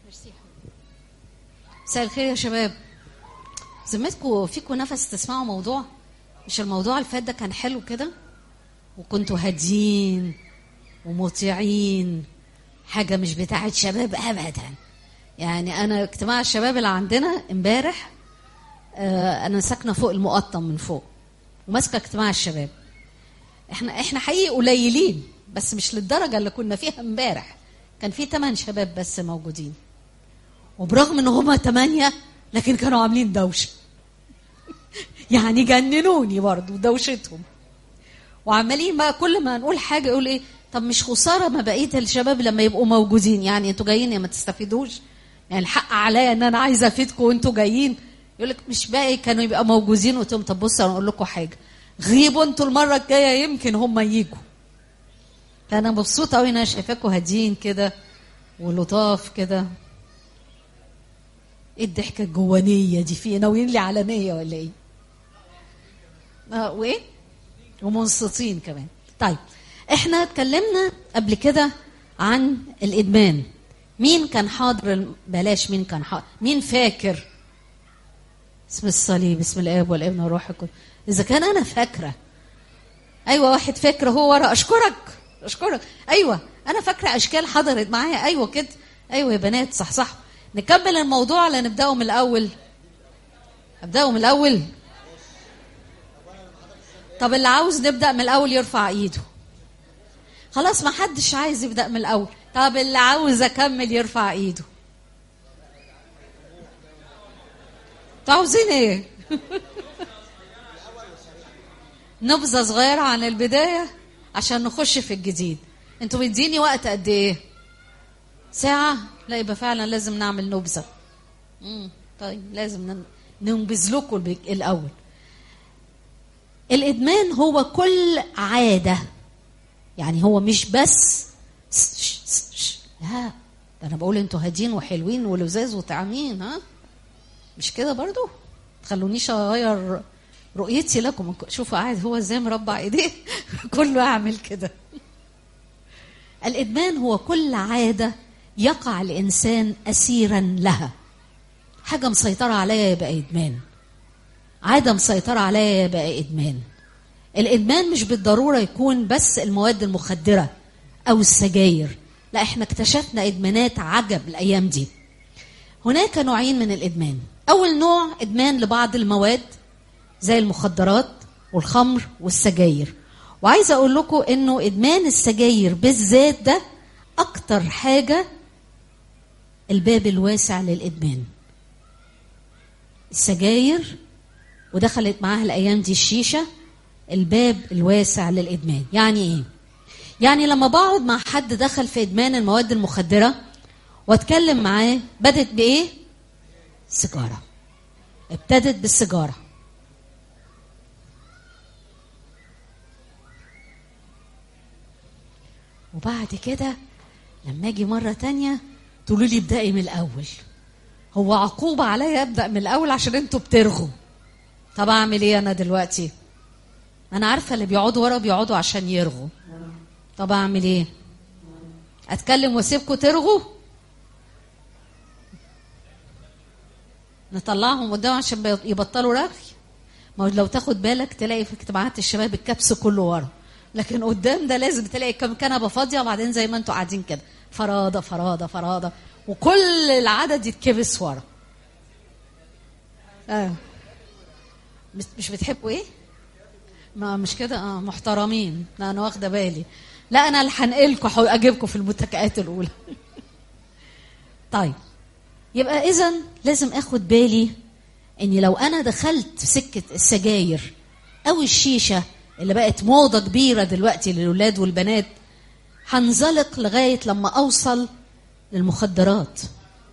مساء الخير يا شباب ذمتكم فيكم نفس تسمعوا موضوع مش الموضوع اللي فات ده كان حلو كده وكنتوا هاديين ومطيعين حاجه مش بتاعت شباب ابدا يعني انا اجتماع الشباب اللي عندنا امبارح آه انا ساكنه فوق المقطم من فوق وماسكه اجتماع الشباب احنا احنا حقيقي قليلين بس مش للدرجه اللي كنا فيها امبارح كان في ثمان شباب بس موجودين وبرغم ان هما ثمانية لكن كانوا عاملين دوشة يعني جننوني برضو دوشتهم وعمالين بقى كل ما نقول حاجة يقول ايه طب مش خسارة ما بقية الشباب لما يبقوا موجودين يعني انتوا جايين يا ما تستفيدوش يعني الحق عليا ان انا عايزة افيدكم وانتوا جايين يقول لك مش باقي كانوا يبقى موجودين قلت لهم طب بصوا انا اقول لكم حاجة غيبوا انتوا المرة الجاية يمكن هم يجوا فانا مبسوطة قوي ان انا شايفاكم هاديين كده ولطاف كده ايه الضحكه الجوانيه دي في ناويين لي علنيه ولا ايه اه وايه ومنصتين كمان طيب احنا اتكلمنا قبل كده عن الادمان مين كان حاضر بلاش مين كان حاضر مين فاكر اسم الصليب بسم الاب والابن والروح القدس اذا كان انا فاكره ايوه واحد فاكر هو ورا اشكرك اشكرك ايوه انا فاكره اشكال حضرت معايا ايوه كده ايوه يا بنات صح صح نكمل الموضوع ولا نبداه من الاول ابداه من الاول طب اللي عاوز نبدا من الاول يرفع ايده خلاص ما حدش عايز يبدا من الاول طب اللي عاوز اكمل يرفع ايده انتوا عاوزين ايه نبذه صغيره عن البدايه عشان نخش في الجديد انتوا مديني وقت قد ايه ساعه لا يبقى فعلا لازم نعمل نبذه امم طيب لازم ننبذ لكم الاول الادمان هو كل عاده يعني هو مش بس لا ده انا بقول انتوا هادين وحلوين ولذاذ وطعمين ها مش كده برضو تخلونيش اغير رؤيتي لكم شوفوا قاعد هو ازاي مربع ايديه كله اعمل كده الادمان هو كل عاده يقع الانسان اسيرا لها حاجه مسيطره عليا يبقى ادمان عاده مسيطره عليا يبقى ادمان الادمان مش بالضروره يكون بس المواد المخدره او السجاير لا احنا اكتشفنا ادمانات عجب الايام دي هناك نوعين من الادمان اول نوع ادمان لبعض المواد زي المخدرات والخمر والسجاير وعايزه اقول لكم انه ادمان السجاير بالذات ده اكتر حاجه الباب الواسع للادمان السجاير ودخلت معاها الايام دي الشيشه الباب الواسع للادمان يعني ايه يعني لما بقعد مع حد دخل في ادمان المواد المخدره واتكلم معاه بدت بايه سيجاره ابتدت بالسيجاره وبعد كده لما اجي مره تانية تقولوا لي ابدأي من الاول هو عقوبه عليا ابدا من الاول عشان انتوا بترغوا طب اعمل ايه انا دلوقتي انا عارفه اللي بيقعدوا ورا بيقعدوا عشان يرغوا طب اعمل ايه اتكلم واسيبكم ترغوا نطلعهم قدام عشان يبطلوا رغي ما لو تاخد بالك تلاقي في اجتماعات الشباب الكبس كله ورا لكن قدام ده لازم تلاقي كم كنبه فاضيه وبعدين زي ما انتوا قاعدين كده فراده فراده فراده وكل العدد يتكبس ورا اه مش بتحبوا ايه ما مش كده اه محترمين لا انا واخده بالي لا انا اللي هنقلكم اجيبكم في المتكئات الاولى طيب يبقى اذا لازم اخد بالي اني لو انا دخلت في سكه السجاير او الشيشه اللي بقت موضه كبيره دلوقتي للولاد والبنات هنزلق لغايه لما اوصل للمخدرات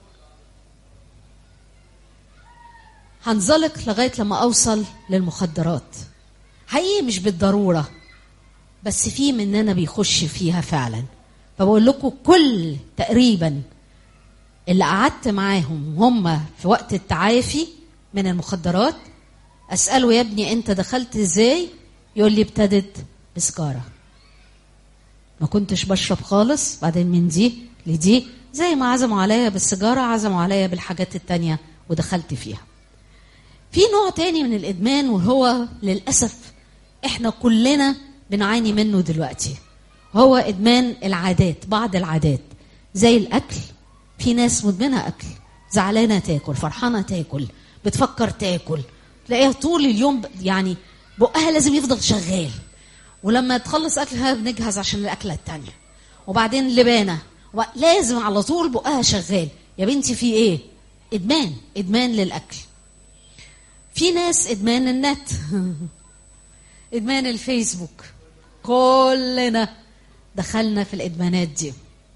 هنزلق لغايه لما اوصل للمخدرات حقيقي مش بالضروره بس في مننا بيخش فيها فعلا فبقول لكم كل تقريبا اللي قعدت معاهم هم في وقت التعافي من المخدرات اساله يا ابني انت دخلت ازاي يقول لي ابتدت بسجاره ما كنتش بشرب خالص بعدين من دي لدي زي ما عزموا عليا بالسيجاره عزموا عليا بالحاجات التانية ودخلت فيها في نوع تاني من الادمان وهو للاسف احنا كلنا بنعاني منه دلوقتي هو ادمان العادات بعض العادات زي الاكل في ناس مدمنه اكل زعلانه تاكل فرحانه تاكل بتفكر تاكل تلاقيها طول اليوم ب- يعني بقها لازم يفضل شغال ولما تخلص اكلها بنجهز عشان الاكله التانية وبعدين لبانه وب- لازم على طول بقها شغال يا بنتي في ايه ادمان ادمان للاكل في ناس ادمان النت ادمان الفيسبوك كلنا دخلنا في الادمانات دي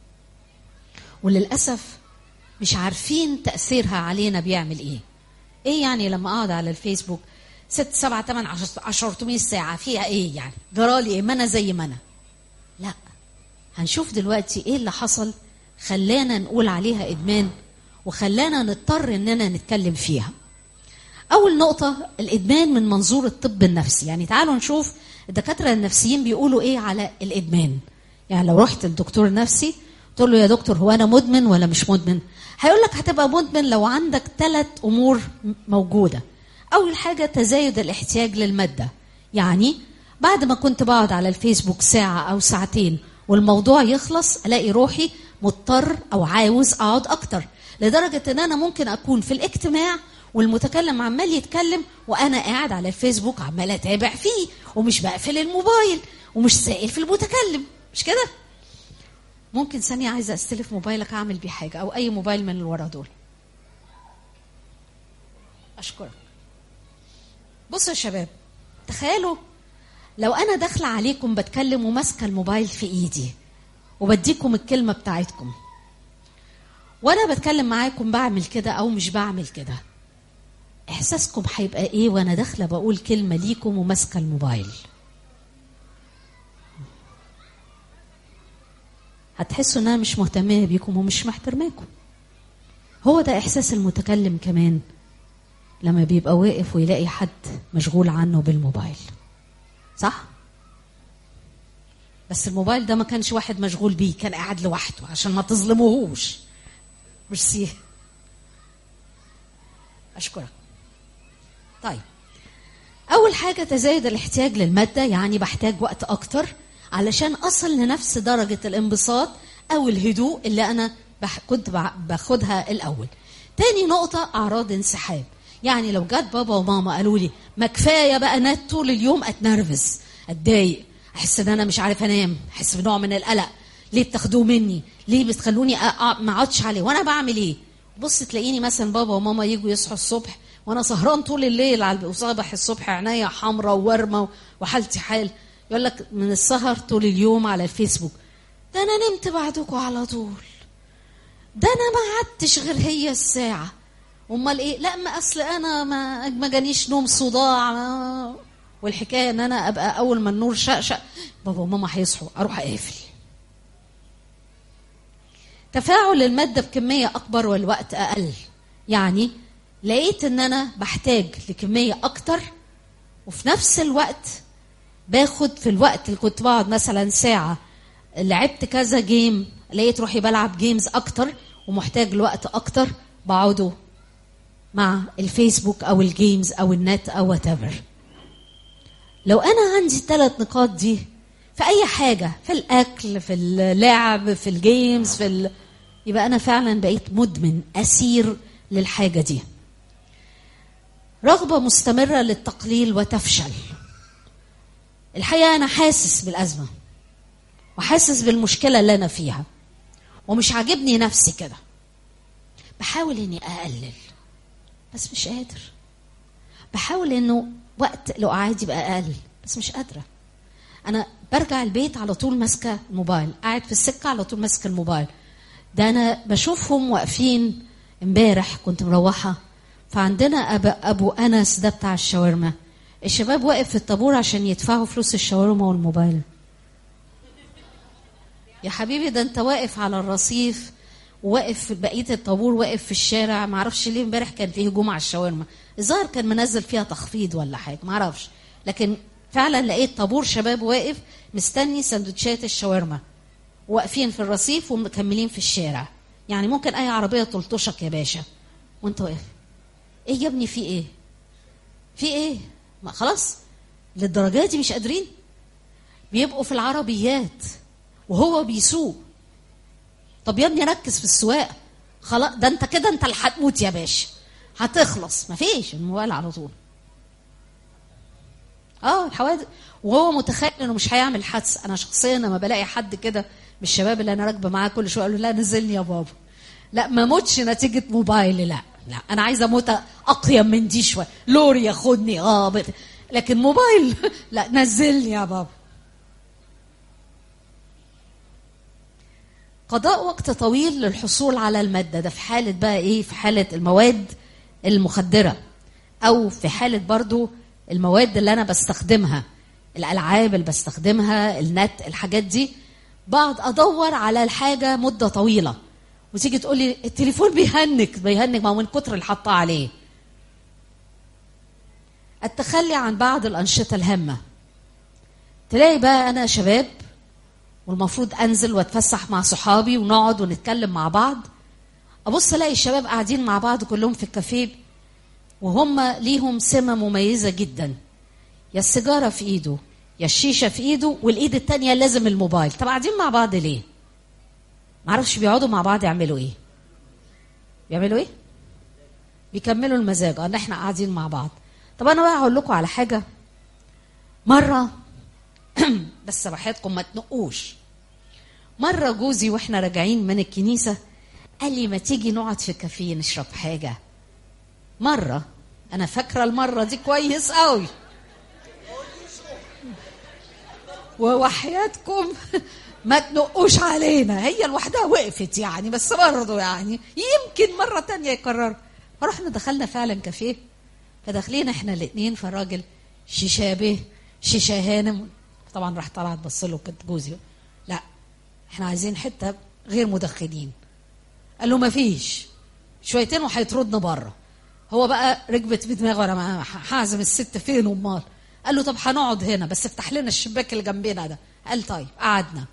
وللاسف مش عارفين تاثيرها علينا بيعمل ايه ايه يعني لما اقعد على الفيسبوك ست سبعة تمن عشر عشرتمية ساعة فيها ايه يعني جرالي ايه ما انا زي ما انا لا هنشوف دلوقتي ايه اللي حصل خلانا نقول عليها ادمان وخلانا نضطر اننا نتكلم فيها اول نقطة الادمان من منظور الطب النفسي يعني تعالوا نشوف الدكاترة النفسيين بيقولوا ايه على الادمان يعني لو رحت لدكتور نفسي تقول له يا دكتور هو انا مدمن ولا مش مدمن هيقول لك هتبقى مدمن لو عندك ثلاث امور م- موجوده اول حاجه تزايد الاحتياج للماده يعني بعد ما كنت بقعد على الفيسبوك ساعه او ساعتين والموضوع يخلص الاقي روحي مضطر او عاوز اقعد اكتر لدرجه ان انا ممكن اكون في الاجتماع والمتكلم عمال يتكلم وانا قاعد على الفيسبوك عمال اتابع فيه ومش بقفل الموبايل ومش سائل في المتكلم مش كده ممكن ثانية عايزة استلف موبايلك اعمل بيه حاجة او اي موبايل من اللي ورا دول اشكرك بصوا يا شباب تخيلوا لو انا داخلة عليكم بتكلم وماسكة الموبايل في ايدي وبديكم الكلمة بتاعتكم وانا بتكلم معاكم بعمل كده او مش بعمل كده احساسكم هيبقى ايه وانا داخله بقول كلمه ليكم وماسكه الموبايل هتحسوا ان انا مش مهتمه بيكم ومش محترماكم هو ده احساس المتكلم كمان لما بيبقى واقف ويلاقي حد مشغول عنه بالموبايل صح بس الموبايل ده ما كانش واحد مشغول بيه كان قاعد لوحده عشان ما تظلموهوش ميرسي اشكرك طيب اول حاجه تزايد الاحتياج للماده يعني بحتاج وقت اكتر علشان اصل لنفس درجه الانبساط او الهدوء اللي انا بح كنت بع- باخدها الاول تاني نقطه اعراض انسحاب يعني لو جت بابا وماما قالوا لي ما كفايه بقى نت طول اليوم اتنرفز اتضايق احس ان انا مش عارف انام احس بنوع من القلق ليه بتاخدوه مني ليه بتخلوني أ- أ- ما اقعدش عليه وانا بعمل ايه بص تلاقيني مثلا بابا وماما يجوا يصحوا الصبح وانا سهران طول الليل على وصبح الصبح عينيا حمراء وورمه وحالتي حال يقول لك من السهر طول اليوم على الفيسبوك ده انا نمت بعدكم على طول ده انا ما قعدتش غير هي الساعه امال ايه لا ما اصل انا ما ما جانيش نوم صداع ما- والحكايه ان انا ابقى اول ما النور شقشق بابا وماما هيصحوا اروح اقفل تفاعل المادة بكمية أكبر والوقت أقل يعني لقيت إن أنا بحتاج لكمية أكتر وفي نفس الوقت باخد في الوقت اللي كنت بقعد مثلا ساعة لعبت كذا جيم لقيت روحي بلعب جيمز أكتر ومحتاج لوقت أكتر بقعده مع الفيسبوك أو الجيمز أو النت أو whatever لو أنا عندي الثلاث نقاط دي في اي حاجه في الاكل في اللعب في الجيمز في ال... يبقى انا فعلا بقيت مدمن اسير للحاجه دي رغبه مستمره للتقليل وتفشل الحقيقه انا حاسس بالازمه وحاسس بالمشكله اللي انا فيها ومش عاجبني نفسي كده بحاول اني اقلل بس مش قادر بحاول انه وقت القعاد يبقى اقل بس مش قادره انا برجع البيت على طول ماسكه الموبايل قاعد في السكه على طول ماسكه الموبايل ده انا بشوفهم واقفين امبارح كنت مروحه فعندنا أب ابو انس ده بتاع الشاورما الشباب واقف في الطابور عشان يدفعوا فلوس الشاورما والموبايل يا حبيبي ده انت واقف على الرصيف وواقف في بقيه الطابور واقف في الشارع ما اعرفش ليه امبارح كان فيه هجوم على الشاورما الظاهر كان منزل فيها تخفيض ولا حاجه ما اعرفش لكن فعلا لقيت طابور شباب واقف مستني سندوتشات الشاورما واقفين في الرصيف ومكملين في الشارع يعني ممكن اي عربيه تلطشك يا باشا وانت واقف ايه يا ابني في ايه في ايه ما خلاص للدرجه دي مش قادرين بيبقوا في العربيات وهو بيسوق طب يا ابني ركز في السواقه خلاص ده انت كده انت اللي هتموت يا باشا هتخلص مفيش الموبايل على طول اه الحوادث وهو متخيل انه مش هيعمل حادث انا شخصيا لما بلاقي حد كده من الشباب اللي انا راكبه معاه كل شويه اقول له لا نزلني يا بابا لا ما موتش نتيجه موبايل لا لا انا عايزه اموت اقيم من دي شويه لوري ياخدني اه بت... لكن موبايل لا نزلني يا بابا قضاء وقت طويل للحصول على الماده ده في حاله بقى ايه في حاله المواد المخدره او في حاله برضو المواد اللي انا بستخدمها الالعاب اللي بستخدمها النت الحاجات دي بقعد ادور على الحاجه مده طويله وتيجي تقول لي التليفون بيهنك بيهنك ما هو من كتر اللي حاطاه عليه التخلي عن بعض الانشطه الهامه تلاقي بقى انا شباب والمفروض انزل واتفسح مع صحابي ونقعد ونتكلم مع بعض ابص الاقي الشباب قاعدين مع بعض كلهم في الكافيه وهم ليهم سمة مميزة جدا يا السيجارة في ايده يا الشيشة في ايده والايد التانية لازم الموبايل طب قاعدين مع بعض ليه معرفش بيقعدوا مع بعض يعملوا ايه بيعملوا ايه بيكملوا المزاج ان احنا قاعدين مع بعض طب انا بقى هقول لكم على حاجة مرة بس راحتكم ما تنقوش مرة جوزي واحنا راجعين من الكنيسة قال لي ما تيجي نقعد في كافيه نشرب حاجة مرة أنا فاكرة المرة دي كويس قوي ووحياتكم ما تنقوش علينا هي لوحدها وقفت يعني بس برضه يعني يمكن مرة تانية يكرر فرحنا دخلنا فعلا كافيه فداخلين احنا الاثنين فالراجل شيشة به شيشة هانم طبعا راح طلعت بص له كانت جوزي لا احنا عايزين حتة غير مدخنين قال له ما فيش شويتين وهيطردنا بره هو بقى ركبت بدماغه انا هعزم الست فين امال قال له طب هنقعد هنا بس افتح لنا الشباك اللي جنبنا ده قال طيب قعدنا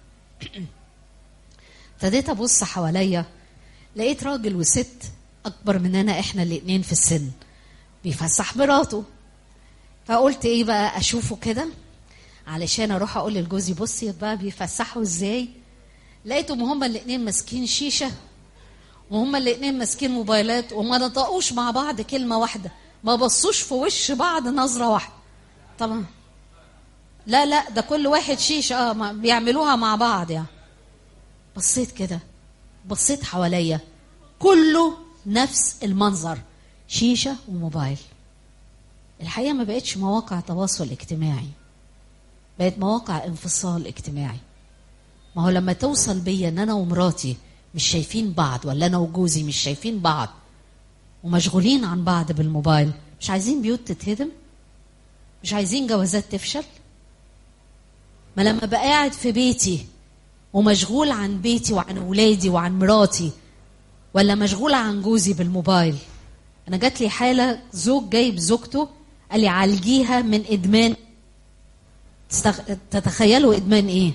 ابتديت ابص حواليا لقيت راجل وست اكبر مننا احنا الاتنين في السن بيفسح مراته فقلت ايه بقى اشوفه كده علشان اروح اقول لجوزي بصي بقى بيفسحوا ازاي لقيتهم هما الاتنين ماسكين شيشه وهما الاتنين ماسكين موبايلات وما نطقوش مع بعض كلمه واحده ما بصوش في وش بعض نظره واحده طبعا لا لا ده كل واحد شيشه اه بيعملوها مع بعض يعني بصيت كده بصيت حواليا كله نفس المنظر شيشه وموبايل الحقيقه ما بقتش مواقع تواصل اجتماعي بقت مواقع انفصال اجتماعي ما هو لما توصل بيا ان انا ومراتي مش شايفين بعض ولا انا وجوزي مش شايفين بعض ومشغولين عن بعض بالموبايل مش عايزين بيوت تتهدم مش عايزين جوازات تفشل ما لما بقى قاعد في بيتي ومشغول عن بيتي وعن ولادي وعن مراتي ولا مشغول عن جوزي بالموبايل انا جات لي حاله زوج جايب زوجته قال لي عالجيها من ادمان تستخ... تتخيلوا ادمان ايه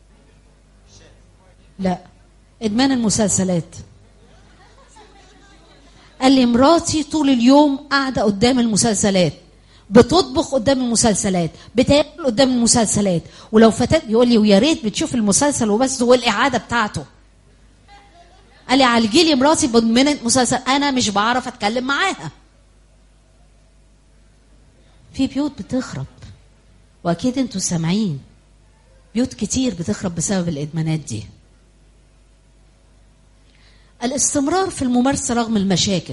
لا ادمان المسلسلات قال لي مراتي طول اليوم قاعده قدام المسلسلات بتطبخ قدام المسلسلات بتاكل قدام المسلسلات ولو فتات يقول لي ويا ريت بتشوف المسلسل وبس والاعاده بتاعته قال لي عالجي لي مراتي مدمنه مسلسل انا مش بعرف اتكلم معاها في بيوت بتخرب واكيد انتوا سامعين بيوت كتير بتخرب بسبب الادمانات دي الاستمرار في الممارسه رغم المشاكل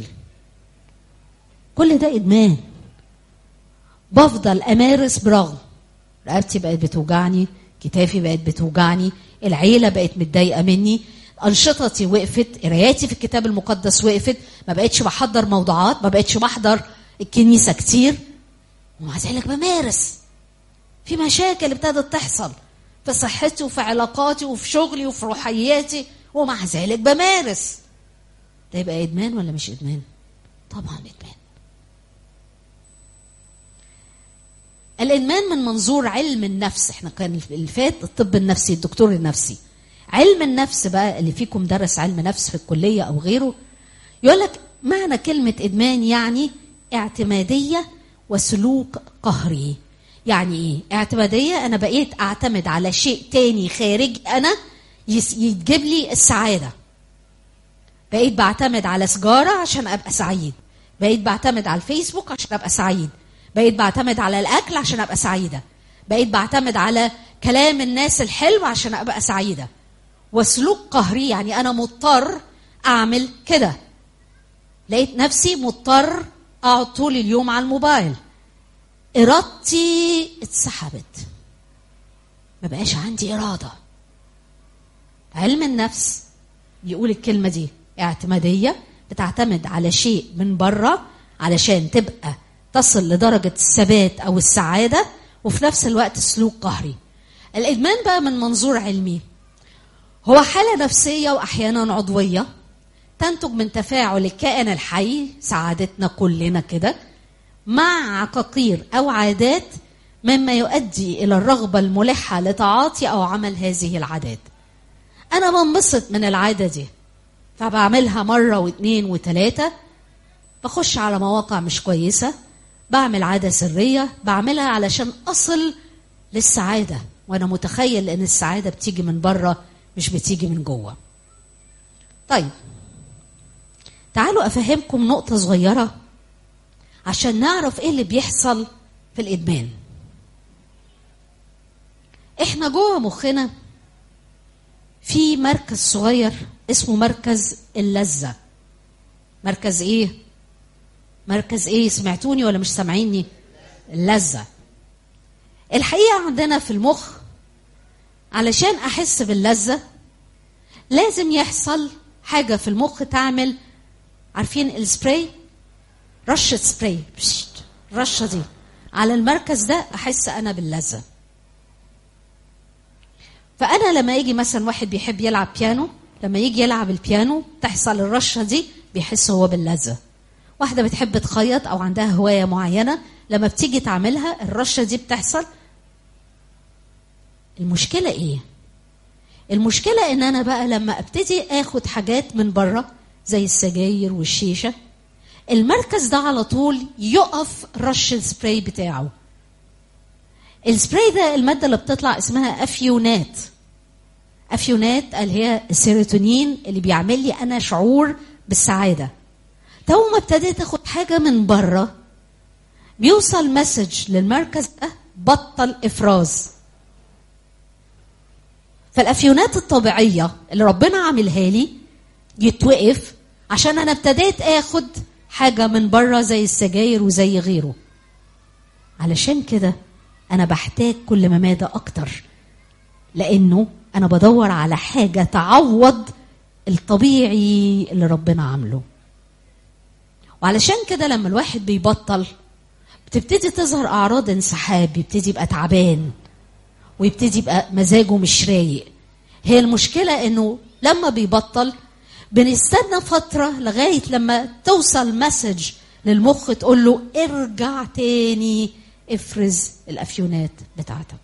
كل ده ادمان بفضل امارس برغم رقبتي بقت بتوجعني كتافي بقت بتوجعني العيله بقت متضايقه مني انشطتي وقفت قراياتي في الكتاب المقدس وقفت ما بقتش بحضر موضوعات ما بقتش بحضر الكنيسه كتير ومع ذلك بمارس في مشاكل ابتدت تحصل في صحتي وفي علاقاتي وفي شغلي وفي روحياتي ومع ذلك بمارس ده يبقى ادمان ولا مش ادمان طبعا ادمان الادمان من منظور علم النفس احنا كان اللي فات الطب النفسي الدكتور النفسي علم النفس بقى اللي فيكم درس علم نفس في الكليه او غيره يقول لك معنى كلمه ادمان يعني اعتماديه وسلوك قهري يعني ايه اعتماديه انا بقيت اعتمد على شيء تاني خارج انا يس- يجيب لي السعاده بقيت بعتمد على سجاره عشان ابقى سعيد بقيت بعتمد على الفيسبوك عشان ابقى سعيد بقيت بعتمد على الاكل عشان ابقى سعيده بقيت بعتمد على كلام الناس الحلو عشان ابقى سعيده وسلوك قهري يعني انا مضطر اعمل كده لقيت نفسي مضطر اقعد طول اليوم على الموبايل ارادتي اتسحبت ما بقاش عندي اراده علم النفس يقول الكلمه دي اعتماديه بتعتمد على شيء من بره علشان تبقى تصل لدرجه الثبات او السعاده وفي نفس الوقت سلوك قهري الادمان بقى من منظور علمي هو حاله نفسيه واحيانا عضويه تنتج من تفاعل الكائن الحي سعادتنا كلنا كده مع عقاقير او عادات مما يؤدي الى الرغبه الملحه لتعاطي او عمل هذه العادات انا بنبسط من العاده دي فبعملها مره واثنين وثلاثه بخش على مواقع مش كويسه بعمل عاده سريه بعملها علشان اصل للسعاده وانا متخيل ان السعاده بتيجي من بره مش بتيجي من جوه طيب تعالوا افهمكم نقطه صغيره عشان نعرف ايه اللي بيحصل في الادمان احنا جوه مخنا في مركز صغير اسمه مركز اللذة مركز ايه مركز ايه سمعتوني ولا مش سامعيني اللذة الحقيقة عندنا في المخ علشان احس باللذة لازم يحصل حاجة في المخ تعمل عارفين السبراي رشة سبراي بشت الرشة دي على المركز ده احس انا باللذة فانا لما يجي مثلا واحد بيحب يلعب بيانو لما يجي يلعب البيانو تحصل الرشه دي بيحس هو باللذه واحده بتحب تخيط او عندها هوايه معينه لما بتيجي تعملها الرشه دي بتحصل المشكله ايه المشكله ان انا بقى لما ابتدي اخد حاجات من بره زي السجاير والشيشه المركز ده على طول يقف رش السبراي بتاعه السبراي ده الماده اللي بتطلع اسمها افيونات افيونات اللي هي السيروتونين اللي بيعمل لي انا شعور بالسعاده تو ما ابتديت اخد حاجه من بره بيوصل مسج للمركز ده بطل افراز فالافيونات الطبيعيه اللي ربنا عاملها لي يتوقف عشان انا ابتديت اخد حاجه من بره زي السجاير وزي غيره علشان كده انا بحتاج كل ما مادة اكتر لانه انا بدور على حاجه تعوض الطبيعي اللي ربنا عامله وعلشان كده لما الواحد بيبطل بتبتدي تظهر اعراض انسحاب يبتدي يبقى تعبان ويبتدي يبقى مزاجه مش رايق هي المشكله انه لما بيبطل بنستنى فتره لغايه لما توصل مسج للمخ تقول له ارجع تاني افرز الافيونات بتاعتك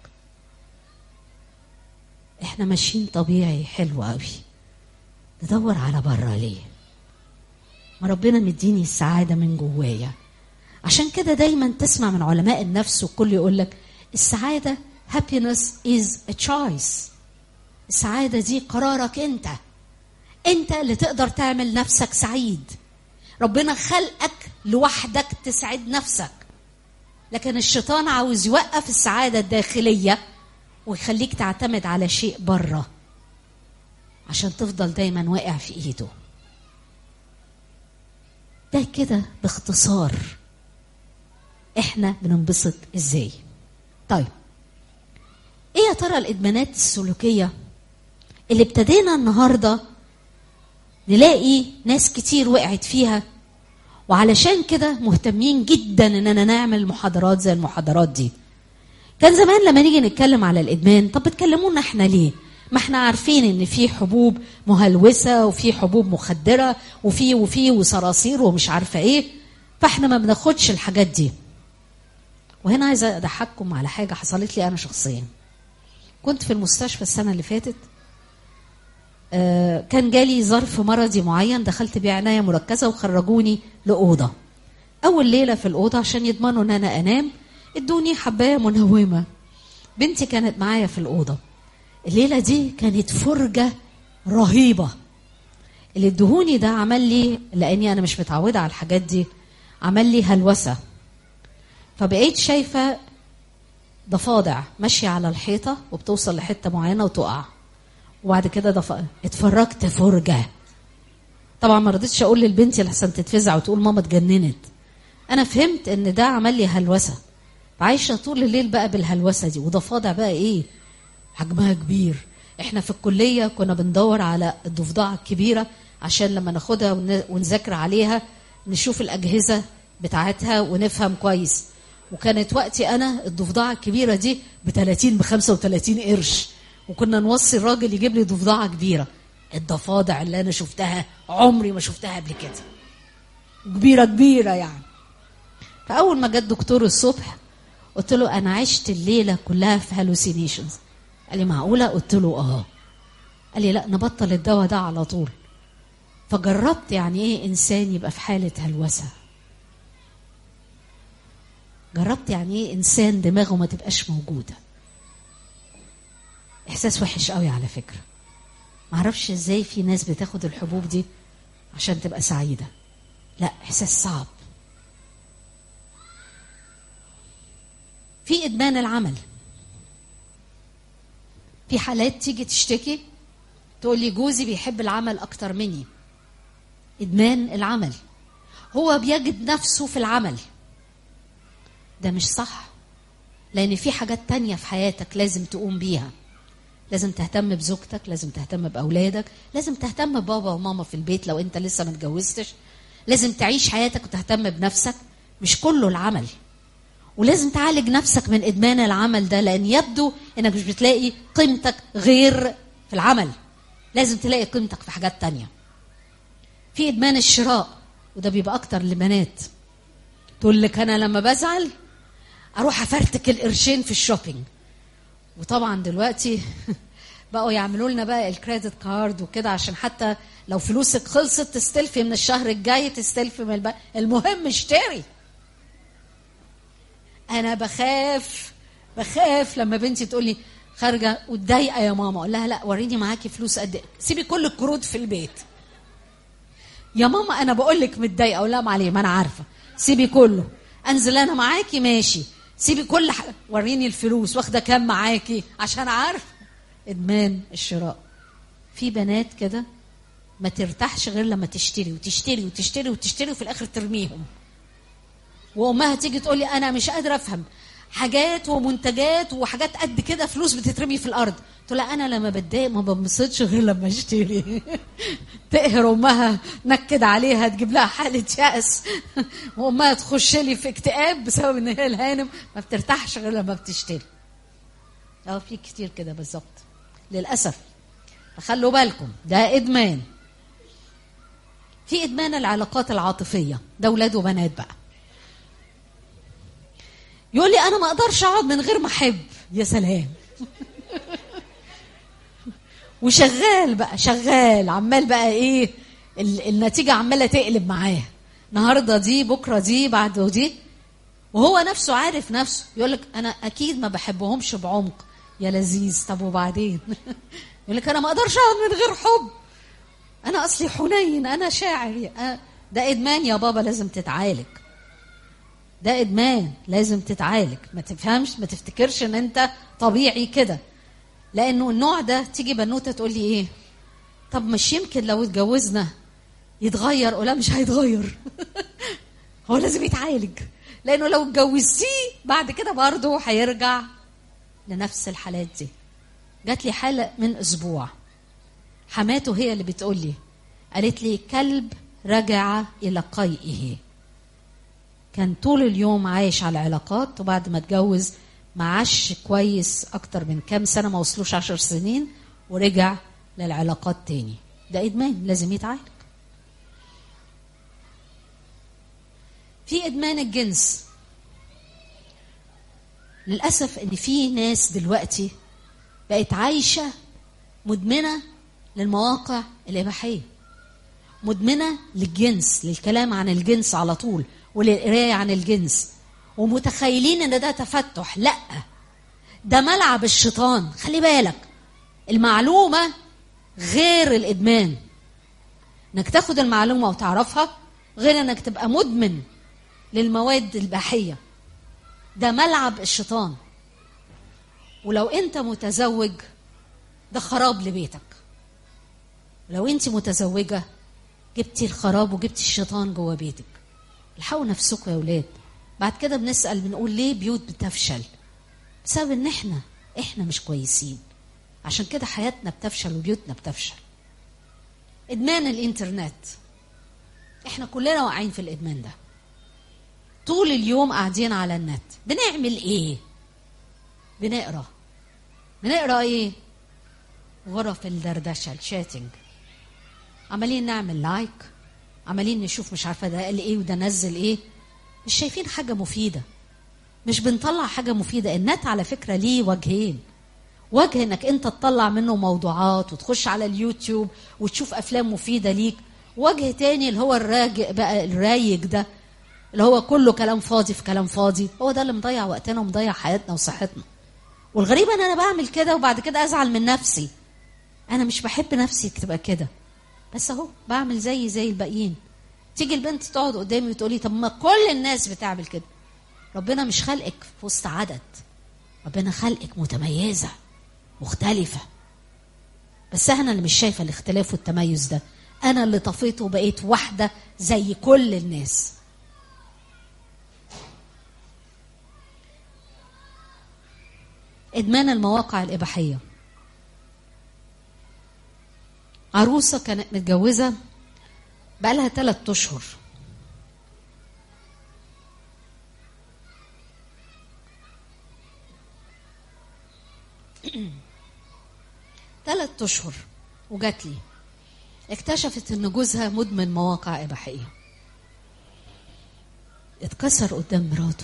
احنا ماشيين طبيعي حلو قوي ندور على بره ليه ما ربنا مديني السعاده من جوايا عشان كده دايما تسمع من علماء النفس وكل يقول لك السعاده happiness is a choice السعاده دي قرارك انت انت اللي تقدر تعمل نفسك سعيد ربنا خلقك لوحدك تسعد نفسك لكن الشيطان عاوز يوقف السعادة الداخلية ويخليك تعتمد على شيء بره عشان تفضل دايما واقع في ايده ده كده باختصار احنا بننبسط ازاي طيب ايه يا ترى الادمانات السلوكيه اللي ابتدينا النهارده نلاقي ناس كتير وقعت فيها وعلشان كده مهتمين جدا اننا نعمل محاضرات زي المحاضرات دي كان زمان لما نيجي نتكلم على الادمان طب بتكلمونا احنا ليه ما احنا عارفين ان في حبوب مهلوسه وفي حبوب مخدره وفي وفي وصراصير ومش عارفه ايه فاحنا ما بناخدش الحاجات دي وهنا عايزه اضحككم على حاجه حصلت لي انا شخصيا كنت في المستشفى السنه اللي فاتت آه، كان جالي ظرف مرضي معين دخلت بيه عنايه مركزه وخرجوني لاوضه اول ليله في الاوضه عشان يضمنوا ان انا انام ادوني حبايه منومه بنتي كانت معايا في الاوضه الليله دي كانت فرجه رهيبه اللي ادهوني ده عمل لي لاني انا مش متعوده على الحاجات دي عمل لي هلوسه فبقيت شايفه ضفادع ماشيه على الحيطه وبتوصل لحته معينه وتقع وبعد كده ضف... اتفرجت فرجه طبعا ما رضيتش اقول للبنت لحسن تتفزع وتقول ماما اتجننت انا فهمت ان ده عمل لي هلوسه عايشه طول الليل بقى بالهلوسه دي وضفادع بقى ايه حجمها كبير احنا في الكليه كنا بندور على الضفدعه الكبيره عشان لما ناخدها ون- ونذاكر عليها نشوف الاجهزه بتاعتها ونفهم كويس وكانت وقتي انا الضفدعه الكبيره دي ب 30 ب 35 قرش وكنا نوصي الراجل يجيب لي ضفدعه كبيره الضفادع اللي انا شفتها عمري ما شفتها قبل كده كبيره كبيره يعني فاول ما جت دكتور الصبح قلت له انا عشت الليله كلها في هالوسينيشنز قال لي معقوله قلت له اه قال لي لا نبطل الدواء ده على طول فجربت يعني ايه انسان يبقى في حاله هلوسه جربت يعني ايه انسان دماغه ما تبقاش موجوده احساس وحش قوي على فكره معرفش ازاي في ناس بتاخد الحبوب دي عشان تبقى سعيده لا احساس صعب في ادمان العمل في حالات تيجي تشتكي تقول لي جوزي بيحب العمل اكتر مني ادمان العمل هو بيجد نفسه في العمل ده مش صح لان في حاجات تانية في حياتك لازم تقوم بيها لازم تهتم بزوجتك لازم تهتم باولادك لازم تهتم ببابا وماما في البيت لو انت لسه ما اتجوزتش لازم تعيش حياتك وتهتم بنفسك مش كله العمل ولازم تعالج نفسك من ادمان العمل ده لان يبدو انك مش بتلاقي قيمتك غير في العمل لازم تلاقي قيمتك في حاجات تانية في ادمان الشراء وده بيبقى اكتر لبنات تقول لك انا لما بزعل اروح افرتك القرشين في الشوبينج وطبعا دلوقتي بقوا يعملوا لنا بقى الكريدت كارد وكده عشان حتى لو فلوسك خلصت تستلفي من الشهر الجاي تستلفي من البقى. المهم اشتري انا بخاف بخاف لما بنتي تقول لي خارجه واتضايقه يا ماما اقول لها لا وريني معاكي فلوس قد ايه سيبي كل الكروت في البيت يا ماما انا بقول لك متضايقه اقول لها معليه ما انا عارفه سيبي كله انزل انا معاكي ماشي سيبي كل حاجه وريني الفلوس واخده كام معاكي عشان عارفه ادمان الشراء في بنات كده ما ترتاحش غير لما تشتري وتشتري وتشتري وتشتري وفي الاخر ترميهم وامها تيجي تقول لي انا مش قادره افهم حاجات ومنتجات وحاجات قد كده فلوس بتترمي في الارض قلت لها انا لما بتضايق ما بنبسطش غير لما اشتري تقهر امها نكد عليها تجيب لها حاله يأس وامها تخش لي في اكتئاب بسبب ان هي الهانم ما بترتاحش غير لما بتشتري اه في كتير كده بالظبط للاسف فخلوا بالكم ده ادمان في ادمان العلاقات العاطفيه ده ولاد وبنات بقى يقول لي انا ما اقدرش اقعد من غير ما احب يا سلام وشغال بقى شغال عمال بقى ايه ال- النتيجه عماله تقلب معاه النهارده دي بكره دي بعده دي وهو نفسه عارف نفسه يقول لك انا اكيد ما بحبهمش بعمق يا لذيذ طب وبعدين يقول لك انا ما اقدرش اقعد من غير حب انا اصلي حنين انا شاعر أه ده ادمان يا بابا لازم تتعالج ده ادمان لازم تتعالج ما تفهمش ما تفتكرش ان انت طبيعي كده لانه النوع ده تيجي بنوته تقول لي ايه طب مش يمكن لو اتجوزنا يتغير ولا مش هيتغير هو لازم يتعالج لانه لو اتجوزتيه بعد كده برضه هيرجع لنفس الحالات دي جات لي حاله من اسبوع حماته هي اللي بتقول لي قالت لي كلب رجع الى قيئه كان طول اليوم عايش على العلاقات وبعد ما اتجوز ما عاش كويس اكتر من كام سنه ما وصلوش عشر سنين ورجع للعلاقات تاني ده ادمان لازم يتعالج في ادمان الجنس للاسف ان في ناس دلوقتي بقت عايشه مدمنه للمواقع الإباحية مدمنة للجنس للكلام عن الجنس على طول وللقراية عن الجنس ومتخيلين ان ده تفتح لا ده ملعب الشيطان خلي بالك المعلومة غير الإدمان انك تاخد المعلومة وتعرفها غير انك تبقى مدمن للمواد الإباحية ده ملعب الشيطان ولو انت متزوج ده خراب لبيتك لو انت متزوجة جبتي الخراب وجبتي الشيطان جوه بيتك الحقوا نفسكم يا ولاد بعد كده بنسأل بنقول ليه بيوت بتفشل بسبب ان احنا احنا مش كويسين عشان كده حياتنا بتفشل وبيوتنا بتفشل ادمان الانترنت احنا كلنا واقعين في الادمان ده طول اليوم قاعدين على النت بنعمل ايه بنقرا بنقرا ايه غرف الدردشه الشاتنج عمالين نعمل لايك عمالين نشوف مش عارفه ده قال ايه وده نزل ايه مش شايفين حاجه مفيده مش بنطلع حاجه مفيده النت على فكره ليه وجهين وجه انك انت تطلع منه موضوعات وتخش على اليوتيوب وتشوف افلام مفيده ليك وجه تاني اللي هو الراجع بقى الرايق ده اللي هو كله كلام فاضي في كلام فاضي هو ده اللي مضيع وقتنا ومضيع حياتنا وصحتنا والغريب ان انا بعمل كده وبعد كده ازعل من نفسي انا مش بحب نفسي تبقى كده بس اهو بعمل زي زي الباقيين تيجي البنت تقعد قدامي وتقولي طب ما كل الناس بتعمل كده ربنا مش خلقك في وسط عدد ربنا خلقك متميزه مختلفه بس انا اللي مش شايفه الاختلاف والتميز ده انا اللي طفيت وبقيت واحده زي كل الناس ادمان المواقع الاباحيه عروسه كانت متجوزه بقالها ثلاث اشهر ثلاث اشهر وجات لي اكتشفت ان جوزها مدمن مواقع اباحيه اتكسر قدام مراته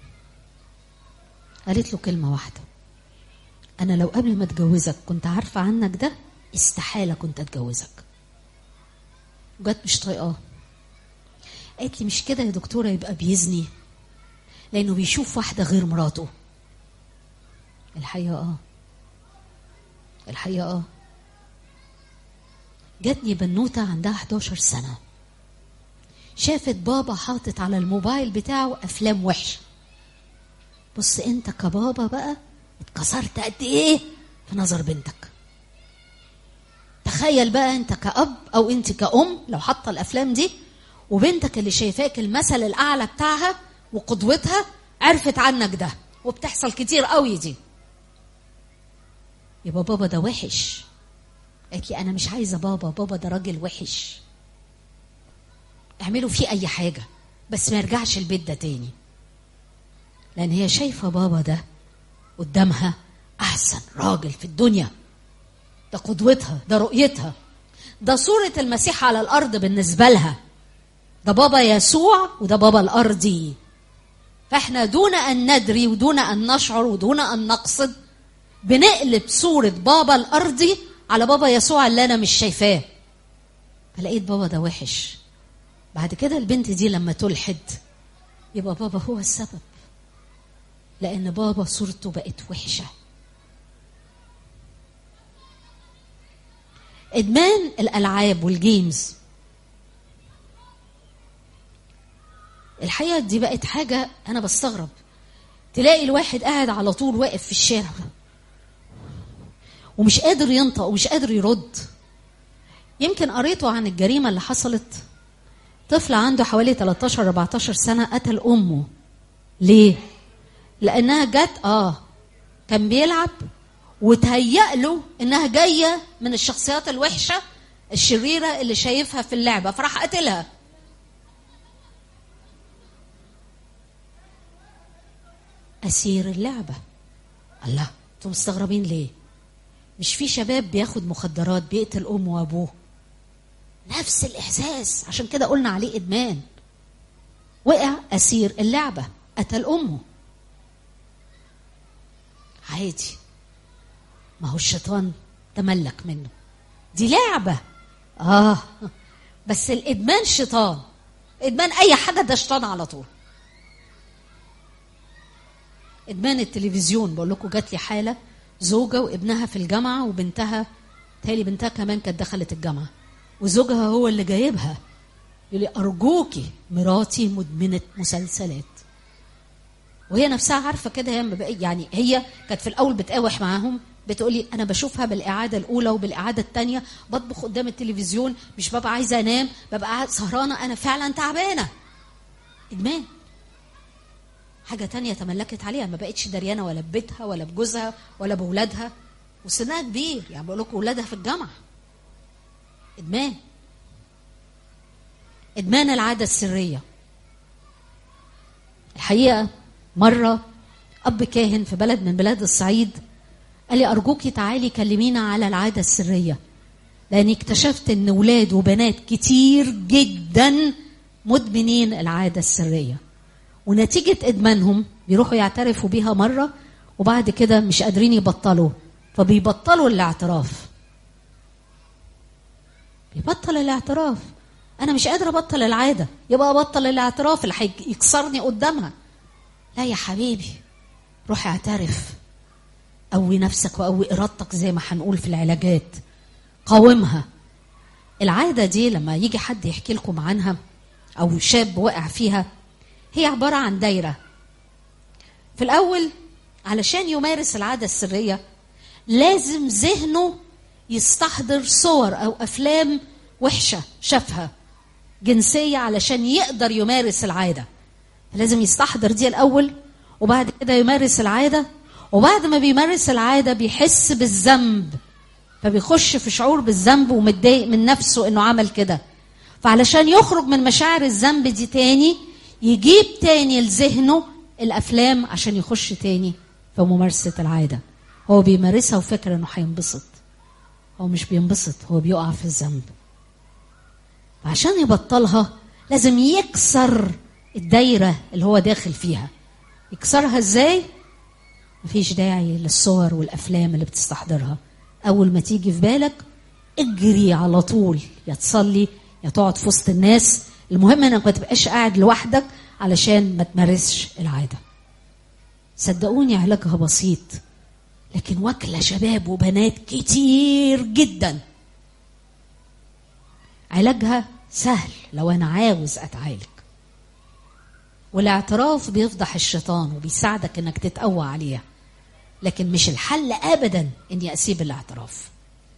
قالت له كلمه واحده انا لو قبل ما اتجوزك كنت عارفه عنك ده استحاله كنت اتجوزك جت مش طايقاه قالت لي مش كده يا دكتوره يبقى بيزني لانه بيشوف واحده غير مراته الحقيقه اه الحقيقه اه جاتني بنوته عندها 11 سنه شافت بابا حاطط على الموبايل بتاعه افلام وحشه بص انت كبابا بقى اتكسرت قد ايه في نظر بنتك تخيل بقى انت كأب او انت كأم لو حاطه الافلام دي وبنتك اللي شايفاك المثل الاعلى بتاعها وقدوتها عرفت عنك ده وبتحصل كتير قوي دي يبقى بابا ده وحش قالت لي انا مش عايزه بابا بابا ده راجل وحش اعملوا فيه اي حاجه بس ما يرجعش البيت ده تاني لان هي شايفه بابا ده قدامها احسن راجل في الدنيا ده قدوتها ده رؤيتها ده صورة المسيح على الأرض بالنسبة لها ده بابا يسوع وده بابا الأرضي فإحنا دون أن ندري ودون أن نشعر ودون أن نقصد بنقلب صورة بابا الأرضي على بابا يسوع اللي أنا مش شايفاه فلقيت بابا ده وحش بعد كده البنت دي لما تلحد يبقى بابا هو السبب لأن بابا صورته بقت وحشة ادمان الالعاب والجيمز الحقيقه دي بقت حاجه انا بستغرب تلاقي الواحد قاعد على طول واقف في الشارع ومش قادر ينطق ومش قادر يرد يمكن قريته عن الجريمه اللي حصلت طفل عنده حوالي 13 14 سنه قتل امه ليه لانها جت اه كان بيلعب وتهيأ له انها جايه من الشخصيات الوحشه الشريره اللي شايفها في اللعبه فراح قتلها اسير اللعبه الله انتوا مستغربين ليه مش في شباب بياخد مخدرات بيقتل امه وابوه نفس الاحساس عشان كده قلنا عليه ادمان وقع اسير اللعبه قتل امه عادي ما هو الشيطان تملك منه دي لعبه اه بس الادمان شيطان ادمان اي حاجه ده شيطان على طول ادمان التلفزيون بقول لكم جات لي حاله زوجه وابنها في الجامعه وبنتها تالي بنتها كمان كانت دخلت الجامعه وزوجها هو اللي جايبها يقول لي ارجوكي مراتي مدمنه مسلسلات وهي نفسها عارفه كده هي مبقى- يعني هي كانت في الاول بتقاوح معاهم بتقول لي انا بشوفها بالاعاده الاولى وبالاعاده الثانيه بطبخ قدام التلفزيون مش ببقى عايزه انام ببقى قاعد سهرانه انا فعلا تعبانه ادمان حاجه تانية تملكت عليها ما بقتش دريانه ولا ببيتها ولا بجوزها ولا باولادها وسنها كبير يعني بقول لكم اولادها في الجامعه ادمان ادمان العاده السريه الحقيقه مره اب كاهن في بلد من بلاد الصعيد قال لي ارجوكي تعالي كلمينا على العاده السريه لاني اكتشفت ان ولاد وبنات كتير جدا مدمنين العاده السريه ونتيجه ادمانهم بيروحوا يعترفوا بيها مره وبعد كده مش قادرين يبطلوا فبيبطلوا الاعتراف بيبطل الاعتراف انا مش قادره ابطل العاده يبقى ابطل الاعتراف اللي هيكسرني قدامها لا يا حبيبي روح اعترف قوي نفسك وقوي ارادتك زي ما هنقول في العلاجات قاومها العاده دي لما يجي حد يحكي لكم عنها او شاب وقع فيها هي عباره عن دايره في الاول علشان يمارس العاده السريه لازم ذهنه يستحضر صور او افلام وحشه شافها جنسيه علشان يقدر يمارس العاده لازم يستحضر دي الاول وبعد كده يمارس العاده وبعد ما بيمارس العاده بيحس بالذنب فبيخش في شعور بالذنب ومتضايق من نفسه انه عمل كده فعلشان يخرج من مشاعر الذنب دي تاني يجيب تاني لذهنه الافلام عشان يخش تاني في ممارسه العاده هو بيمارسها وفاكر انه هينبسط هو مش بينبسط هو بيقع في الذنب عشان يبطلها لازم يكسر الدايرة اللي هو داخل فيها يكسرها ازاي؟ مفيش داعي للصور والأفلام اللي بتستحضرها أول ما تيجي في بالك اجري على طول يا تصلي يا تقعد في وسط الناس المهم انك ما تبقاش قاعد لوحدك علشان ما تمارسش العادة صدقوني علاجها بسيط لكن واكلة شباب وبنات كتير جدا علاجها سهل لو انا عاوز اتعالج والاعتراف بيفضح الشيطان وبيساعدك انك تتقوى عليه لكن مش الحل ابدا اني اسيب الاعتراف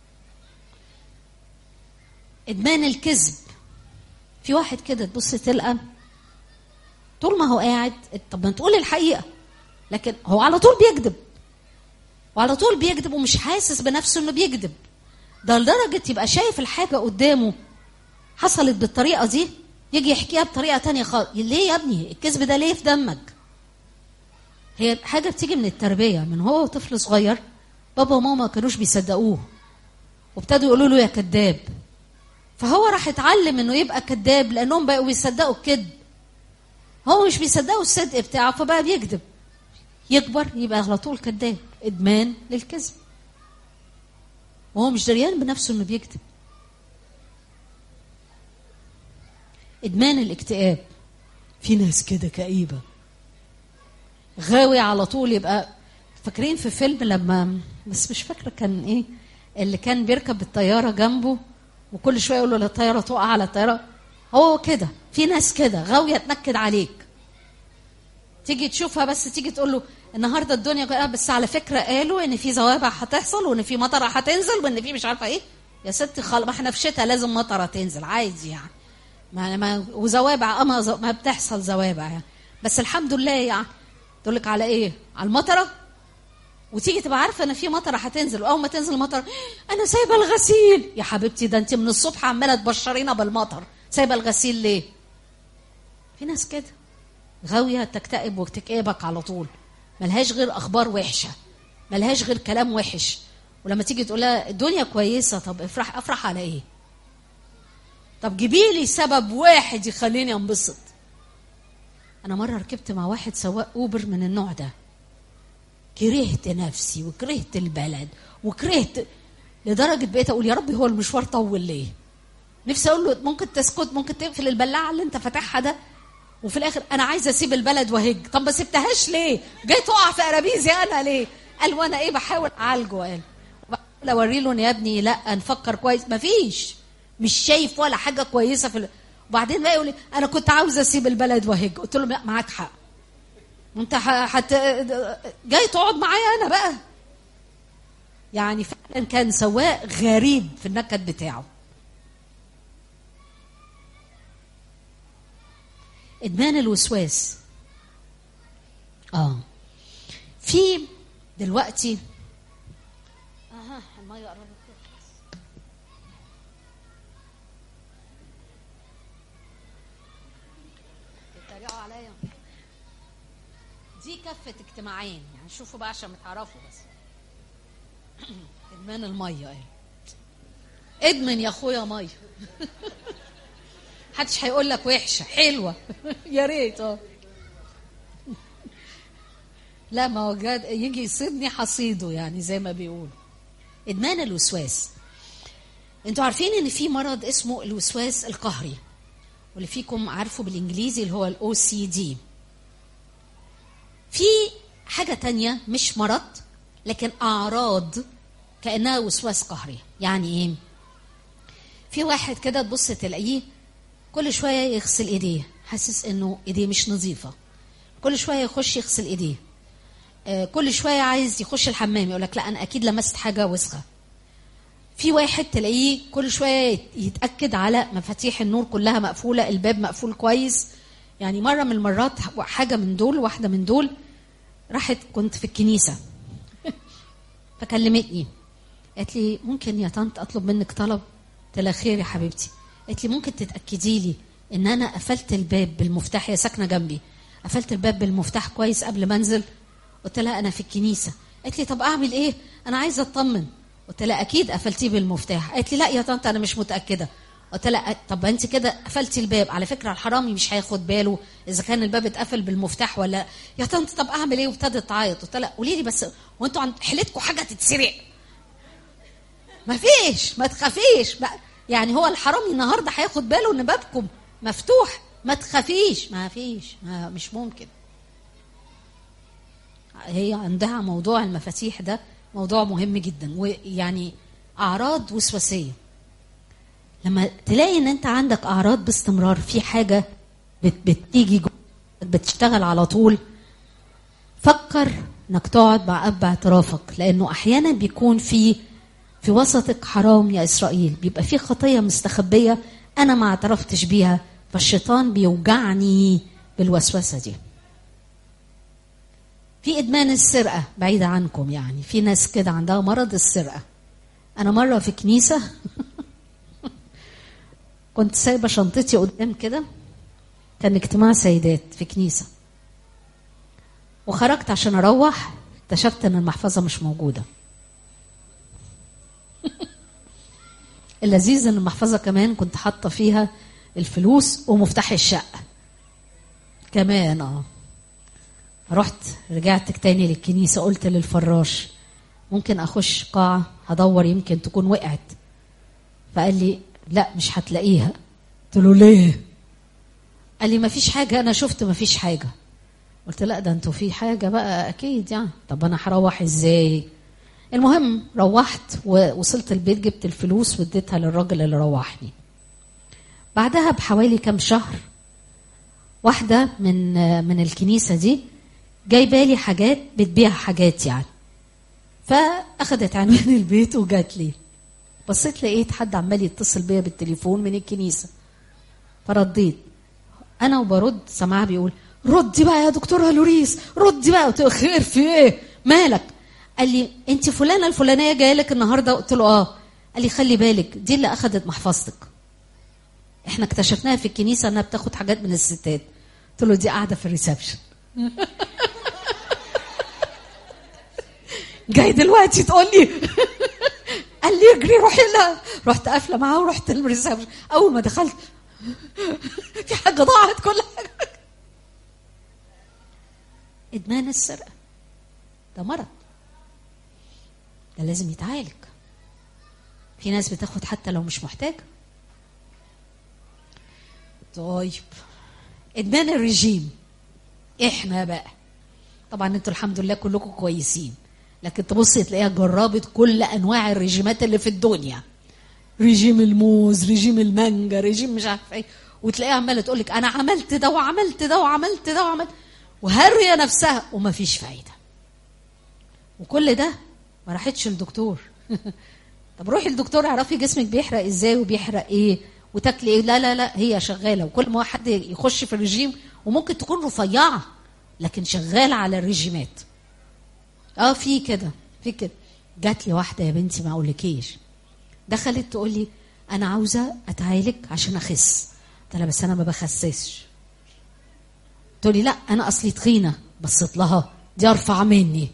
ادمان الكذب في واحد كده تبص تلقى طول ما هو قاعد طب ما تقول الحقيقه لكن هو على طول بيكذب وعلى طول بيكذب ومش حاسس بنفسه انه بيكذب ده لدرجه يبقى شايف الحاجه قدامه حصلت بالطريقه دي يجي يحكيها بطريقه تانية خالص ليه يا ابني الكذب ده ليه في دمك هي حاجه بتيجي من التربيه من هو طفل صغير بابا وماما ما كانوش بيصدقوه وابتدوا يقولوا له يا كذاب فهو راح اتعلم انه يبقى كذاب لانهم بقوا بيصدقوا الكذب هو مش بيصدقوا الصدق بتاعه فبقى بيكذب يكبر يبقى على طول كذاب ادمان للكذب وهو مش دريان بنفسه انه بيكذب ادمان الاكتئاب في ناس كده كئيبه غاوي على طول يبقى فاكرين في فيلم لما بس مش فاكره كان ايه اللي كان بيركب الطياره جنبه وكل شويه يقول له الطياره تقع على الطياره هو كده في ناس كده غاويه تنكد عليك تيجي تشوفها بس تيجي تقول له النهارده الدنيا كلها بس على فكره قالوا ان في زوابع هتحصل وان في مطره هتنزل وان في مش عارفه ايه يا ستي خل... ما احنا في شتاء لازم مطره تنزل عادي يعني ما ما وزوابع اما ز... ما بتحصل زوابع يعني بس الحمد لله يعني تقول لك على ايه على المطره وتيجي تبقى عارفه ان في مطره هتنزل واول ما تنزل المطر انا سايبه الغسيل يا حبيبتي ده انت من الصبح عماله تبشرينا بالمطر سايبه الغسيل ليه في ناس كده غاويه تكتئب وتكئبك على طول ملهاش غير اخبار وحشه ملهاش غير كلام وحش ولما تيجي تقول لها الدنيا كويسه طب افرح افرح على ايه طب جيبي لي سبب واحد يخليني انبسط انا مره ركبت مع واحد سواق اوبر من النوع ده كرهت نفسي وكرهت البلد وكرهت لدرجه بقيت اقول يا ربي هو المشوار طول ليه نفسي اقول له ممكن تسكت ممكن تقفل البلاعه اللي انت فاتحها ده وفي الاخر انا عايزه اسيب البلد وهج طب ما سبتهاش ليه جاي تقع في قرابيزي انا ليه قال وانا ايه بحاول اعالجه قال وبحاول اوري له إن يا ابني لا نفكر كويس مفيش مش شايف ولا حاجه كويسه في ال... وبعدين بقى يقول لي انا كنت عاوز اسيب البلد وهج قلت له لا معاك حق وانت حت... جاي تقعد معايا انا بقى يعني فعلا كان سواق غريب في النكد بتاعه ادمان الوسواس اه في دلوقتي اها الميه قربت تخلص بيتريقوا عليا دي كفة اجتماعين يعني شوفوا بقى عشان تعرفوا بس ادمان الميه اهي ادمن يا اخويا ميه محدش هيقول لك وحشه حلوه يا ريت اه لا ما هو جاد يجي يصيدني حصيده يعني زي ما بيقولوا ادمان الوسواس انتوا عارفين ان في مرض اسمه الوسواس القهري واللي فيكم عارفه بالانجليزي اللي هو الاو سي دي في حاجه تانية مش مرض لكن اعراض كانها وسواس قهري يعني ايه في واحد كده تبص تلاقيه كل شويه يغسل ايديه حاسس انه ايديه مش نظيفه كل شويه يخش يغسل ايديه آه، كل شويه عايز يخش الحمام يقول لك لا انا اكيد لمست حاجه وسخه في واحد تلاقيه كل شويه يت- يتاكد على مفاتيح النور كلها مقفوله الباب مقفول كويس يعني مره من المرات حاجه من دول واحده من دول راحت كنت في الكنيسه فكلمتني قالت لي ممكن يا طنط اطلب منك طلب قلت لها خير يا حبيبتي قالت لي ممكن تتاكدي لي ان انا قفلت الباب بالمفتاح هي ساكنه جنبي قفلت الباب بالمفتاح كويس قبل ما انزل قلت لها انا في الكنيسه قالت لي طب اعمل ايه انا عايزه اطمن قلت لها اكيد قفلتيه بالمفتاح قالت لي لا يا طنط انا مش متاكده قلت لها طب انت كده قفلتي الباب على فكره الحرامي مش هياخد باله اذا كان الباب اتقفل بالمفتاح ولا يا طنط طب اعمل ايه وابتدت تعيط قلت لها قولي لي بس وانتوا عند حيلتكم حاجه تتسرق ما فيش ما تخافيش ما يعني هو الحرامي النهارده هياخد باله ان بابكم مفتوح ما تخافيش ما فيش ما مش ممكن هي عندها موضوع المفاتيح ده موضوع مهم جدا ويعني اعراض وسواسيه لما تلاقي ان انت عندك اعراض باستمرار في حاجه بت بتيجي جواك بتشتغل على طول فكر انك تقعد مع اب اعترافك لانه احيانا بيكون في في وسطك حرام يا اسرائيل بيبقى في خطيه مستخبيه انا ما اعترفتش بيها فالشيطان بيوجعني بالوسوسه دي في ادمان السرقه بعيده عنكم يعني في ناس كده عندها مرض السرقه انا مره في كنيسه كنت سايبه شنطتي قدام كده كان اجتماع سيدات في كنيسه وخرجت عشان اروح اكتشفت ان المحفظه مش موجوده اللذيذ ان المحفظه كمان كنت حاطه فيها الفلوس ومفتاح الشقه كمان اه رحت رجعت تاني للكنيسه قلت للفراش ممكن اخش قاعه هدور يمكن تكون وقعت فقال لي لا مش هتلاقيها قلت له ليه قال لي ما فيش حاجه انا شفت ما فيش حاجه قلت لا ده انتوا في حاجه بقى اكيد يعني طب انا هروح ازاي المهم روحت ووصلت البيت جبت الفلوس واديتها للراجل اللي روحني بعدها بحوالي كام شهر واحده من من الكنيسه دي جايبه لي حاجات بتبيع حاجات يعني فاخدت عنوان البيت وجات لي بصيت لقيت حد عمال يتصل بيا بالتليفون من الكنيسه فرديت انا وبرد سماعه بيقول ردي بقى يا دكتوره لوريس ردي بقى قلت له خير في ايه مالك قال لي انت فلانه الفلانيه جايه لك النهارده قلت له اه قال لي خلي بالك دي اللي اخذت محفظتك احنا اكتشفناها في الكنيسه انها بتاخد حاجات من الستات قلت له دي قاعده في الريسبشن جاي دلوقتي تقول لي قال لي اجري روحي لها رحت قافله معاه ورحت الريسبشن اول ما دخلت في حاجه ضاعت كل حاجه ادمان السرقه ده مرض ده لازم يتعالج في ناس بتاخد حتى لو مش محتاجه طيب ادمان الرجيم احنا بقى طبعا انتوا الحمد لله كلكم كويسين لكن تبصي تلاقيها جربت كل انواع الرجيمات اللي في الدنيا رجيم الموز رجيم المانجا رجيم مش عارفه ايه وتلاقيها عماله تقول لك انا عملت ده وعملت ده وعملت ده وعملت وهريه نفسها وما فيش فايده وكل ده ما راحتش للدكتور طب روحي للدكتور اعرفي جسمك بيحرق ازاي وبيحرق ايه وتاكلي ايه لا لا لا هي شغاله وكل ما حد يخش في الرجيم وممكن تكون رفيعه لكن شغاله على الرجيمات اه في كده في كده جات لي واحده يا بنتي ما اقولكيش دخلت تقول لي انا عاوزه اتعالج عشان اخس قلت لها بس انا ما بخسسش تقول لي لا انا اصلي تخينه بصيت لها دي ارفع مني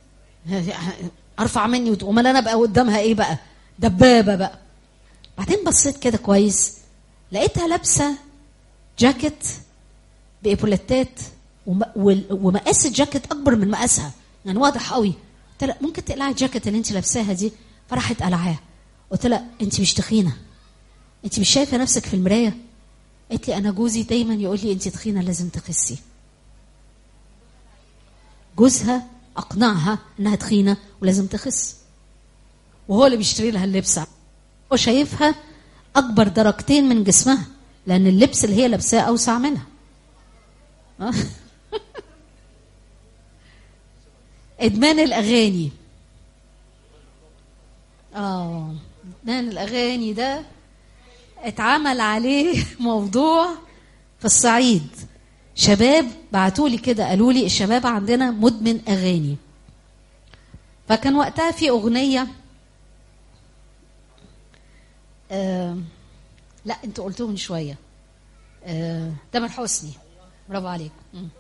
ارفع مني وت- امال انا بقى قدامها ايه بقى دبابه بقى بعدين بصيت كده كويس لقيتها لابسه جاكيت بايبولتات وم- وال- ومقاس الجاكيت اكبر من مقاسها يعني واضح قوي قلت لها ممكن تقلعي الجاكيت اللي انت لابساها دي فراحت قلعاها قلت لها انت مش تخينه انت مش شايفه نفسك في المرايه قالت لي انا جوزي دايما يقول لي انت تخينه لازم تخسي جوزها اقنعها انها تخينه ولازم تخس وهو اللي بيشتري لها اللبس وشايفها اكبر درجتين من جسمها لان اللبس اللي هي لابساه اوسع منها آه. ادمان الاغاني اه ادمان الاغاني ده اتعمل عليه موضوع في الصعيد شباب بعتوا لي كده قالوا لي الشباب عندنا مدمن اغاني فكان وقتها في اغنيه آه لا انتوا قلتوه من شويه آه تامر حسني برافو عليك مم.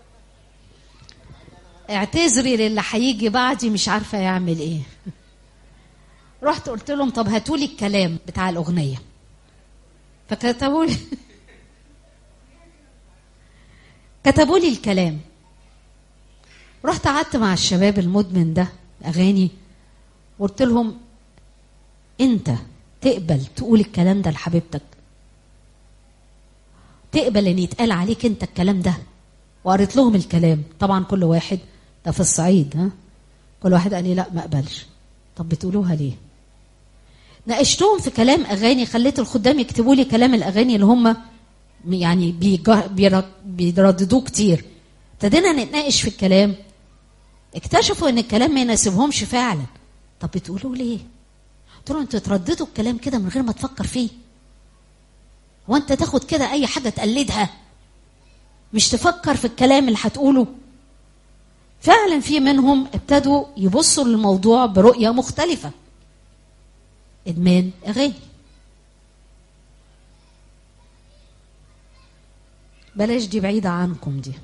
اعتذري للي هيجي بعدي مش عارفه يعمل ايه رحت قلت لهم طب هاتوا لي الكلام بتاع الاغنيه فكتبوا لي كتبوا لي الكلام رحت قعدت مع الشباب المدمن ده اغاني وقلت لهم انت تقبل تقول الكلام ده لحبيبتك تقبل ان يتقال عليك انت الكلام ده وقريت لهم الكلام طبعا كل واحد ده في الصعيد ها كل واحد قال لي لا ما اقبلش طب بتقولوها ليه ناقشتهم في كلام اغاني خليت الخدام يكتبوا لي كلام الاغاني اللي هم يعني بيجا- بيرا- بيرددوه كتير ابتدينا نتناقش في الكلام اكتشفوا ان الكلام ما يناسبهمش فعلا طب بتقولوا ليه قلت لهم انتوا ترددوا الكلام كده من غير ما تفكر فيه هو انت تاخد كده اي حاجه تقلدها مش تفكر في الكلام اللي هتقوله فعلا في منهم ابتدوا يبصوا للموضوع برؤيه مختلفه ادمان اغاني بلاش دي بعيده عنكم دي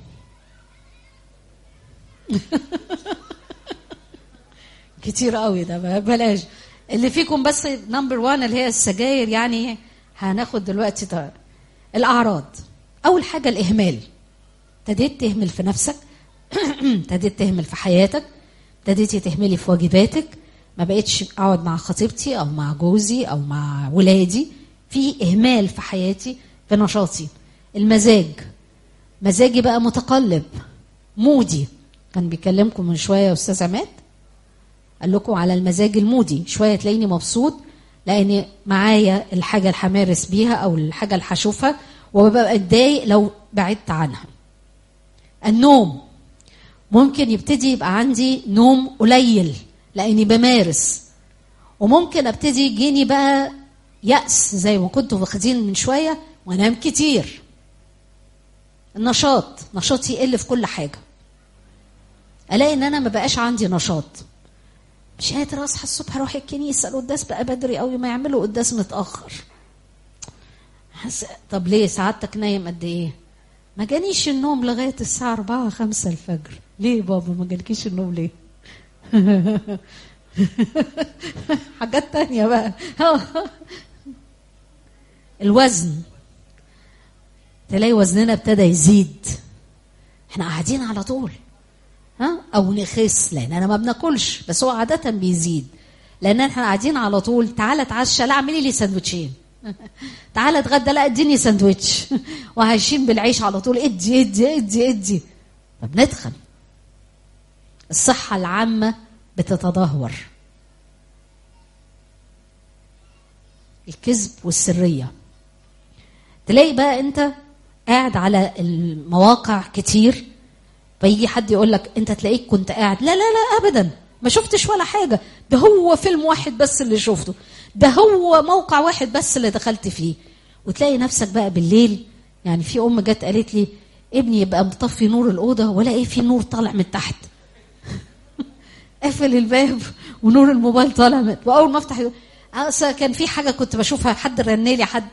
كتير قوي ده بلاش اللي فيكم بس نمبر وان اللي هي السجاير يعني هناخد دلوقتي طيب. الاعراض اول حاجه الاهمال ابتديت تهمل في نفسك ابتديت تهمل في حياتك ابتديتي تهملي في واجباتك ما بقتش اقعد مع خطيبتي او مع جوزي او مع ولادي في اهمال في حياتي في نشاطي المزاج مزاجي بقى متقلب مودي كان بيكلمكم من شويه يا استاذ عماد قال لكم على المزاج المودي شويه تلاقيني مبسوط لان معايا الحاجه اللي همارس بيها او الحاجه اللي هشوفها وببقى اتضايق لو بعدت عنها النوم ممكن يبتدي يبقى عندي نوم قليل لاني بمارس وممكن ابتدي يجيني بقى يأس زي ما كنتوا واخدين من شويه وانام كتير النشاط نشاطي يقل في كل حاجه الاقي ان انا ما بقاش عندي نشاط مش قادر اصحى الصبح اروح الكنيسه القداس بقى بدري قوي ما يعملوا قداس متاخر حس... طب ليه سعادتك نايم قد ايه ما جانيش النوم لغايه الساعه 4 5 الفجر ليه بابا ما جالكيش النوم ليه حاجات تانية بقى الوزن تلاقي وزننا ابتدى يزيد احنا قاعدين على طول ها او نخس لان انا ما بناكلش بس هو عاده بيزيد لان احنا قاعدين على طول تعالى اتعشى لا اعملي لي سندوتشين تعالى اتغدى لا اديني سندوتش وعايشين بالعيش على طول ادي ادي ادي ادي فبندخل الصحة العامة بتتدهور الكذب والسرية تلاقي بقى انت قاعد على المواقع كتير فيجي حد يقول لك انت تلاقيك كنت قاعد لا لا لا ابدا ما شفتش ولا حاجة ده هو فيلم واحد بس اللي شفته ده هو موقع واحد بس اللي دخلت فيه وتلاقي نفسك بقى بالليل يعني في ام جت قالت لي ابني يبقى مطفي نور الاوضه ولا ايه في نور طالع من تحت قافل الباب ونور الموبايل طالع من واول ما افتح أصل كان في حاجه كنت بشوفها حد رنلي حد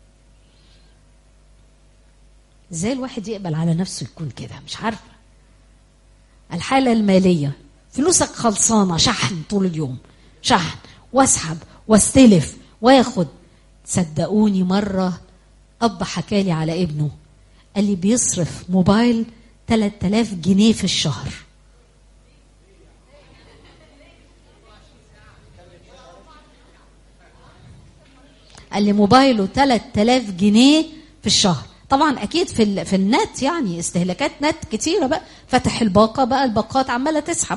ازاي الواحد يقبل على نفسه يكون كده مش عارفه الحاله الماليه فلوسك خلصانه شحن طول اليوم شحن واسحب واستلف واخد صدقوني مره اب حكالي على ابنه قال لي بيصرف موبايل 3000 جنيه في الشهر قال لي موبايله 3000 جنيه في الشهر طبعا اكيد في ال... في النت يعني استهلاكات نت كتيره بقى فتح الباقه بقى الباقات عماله تسحب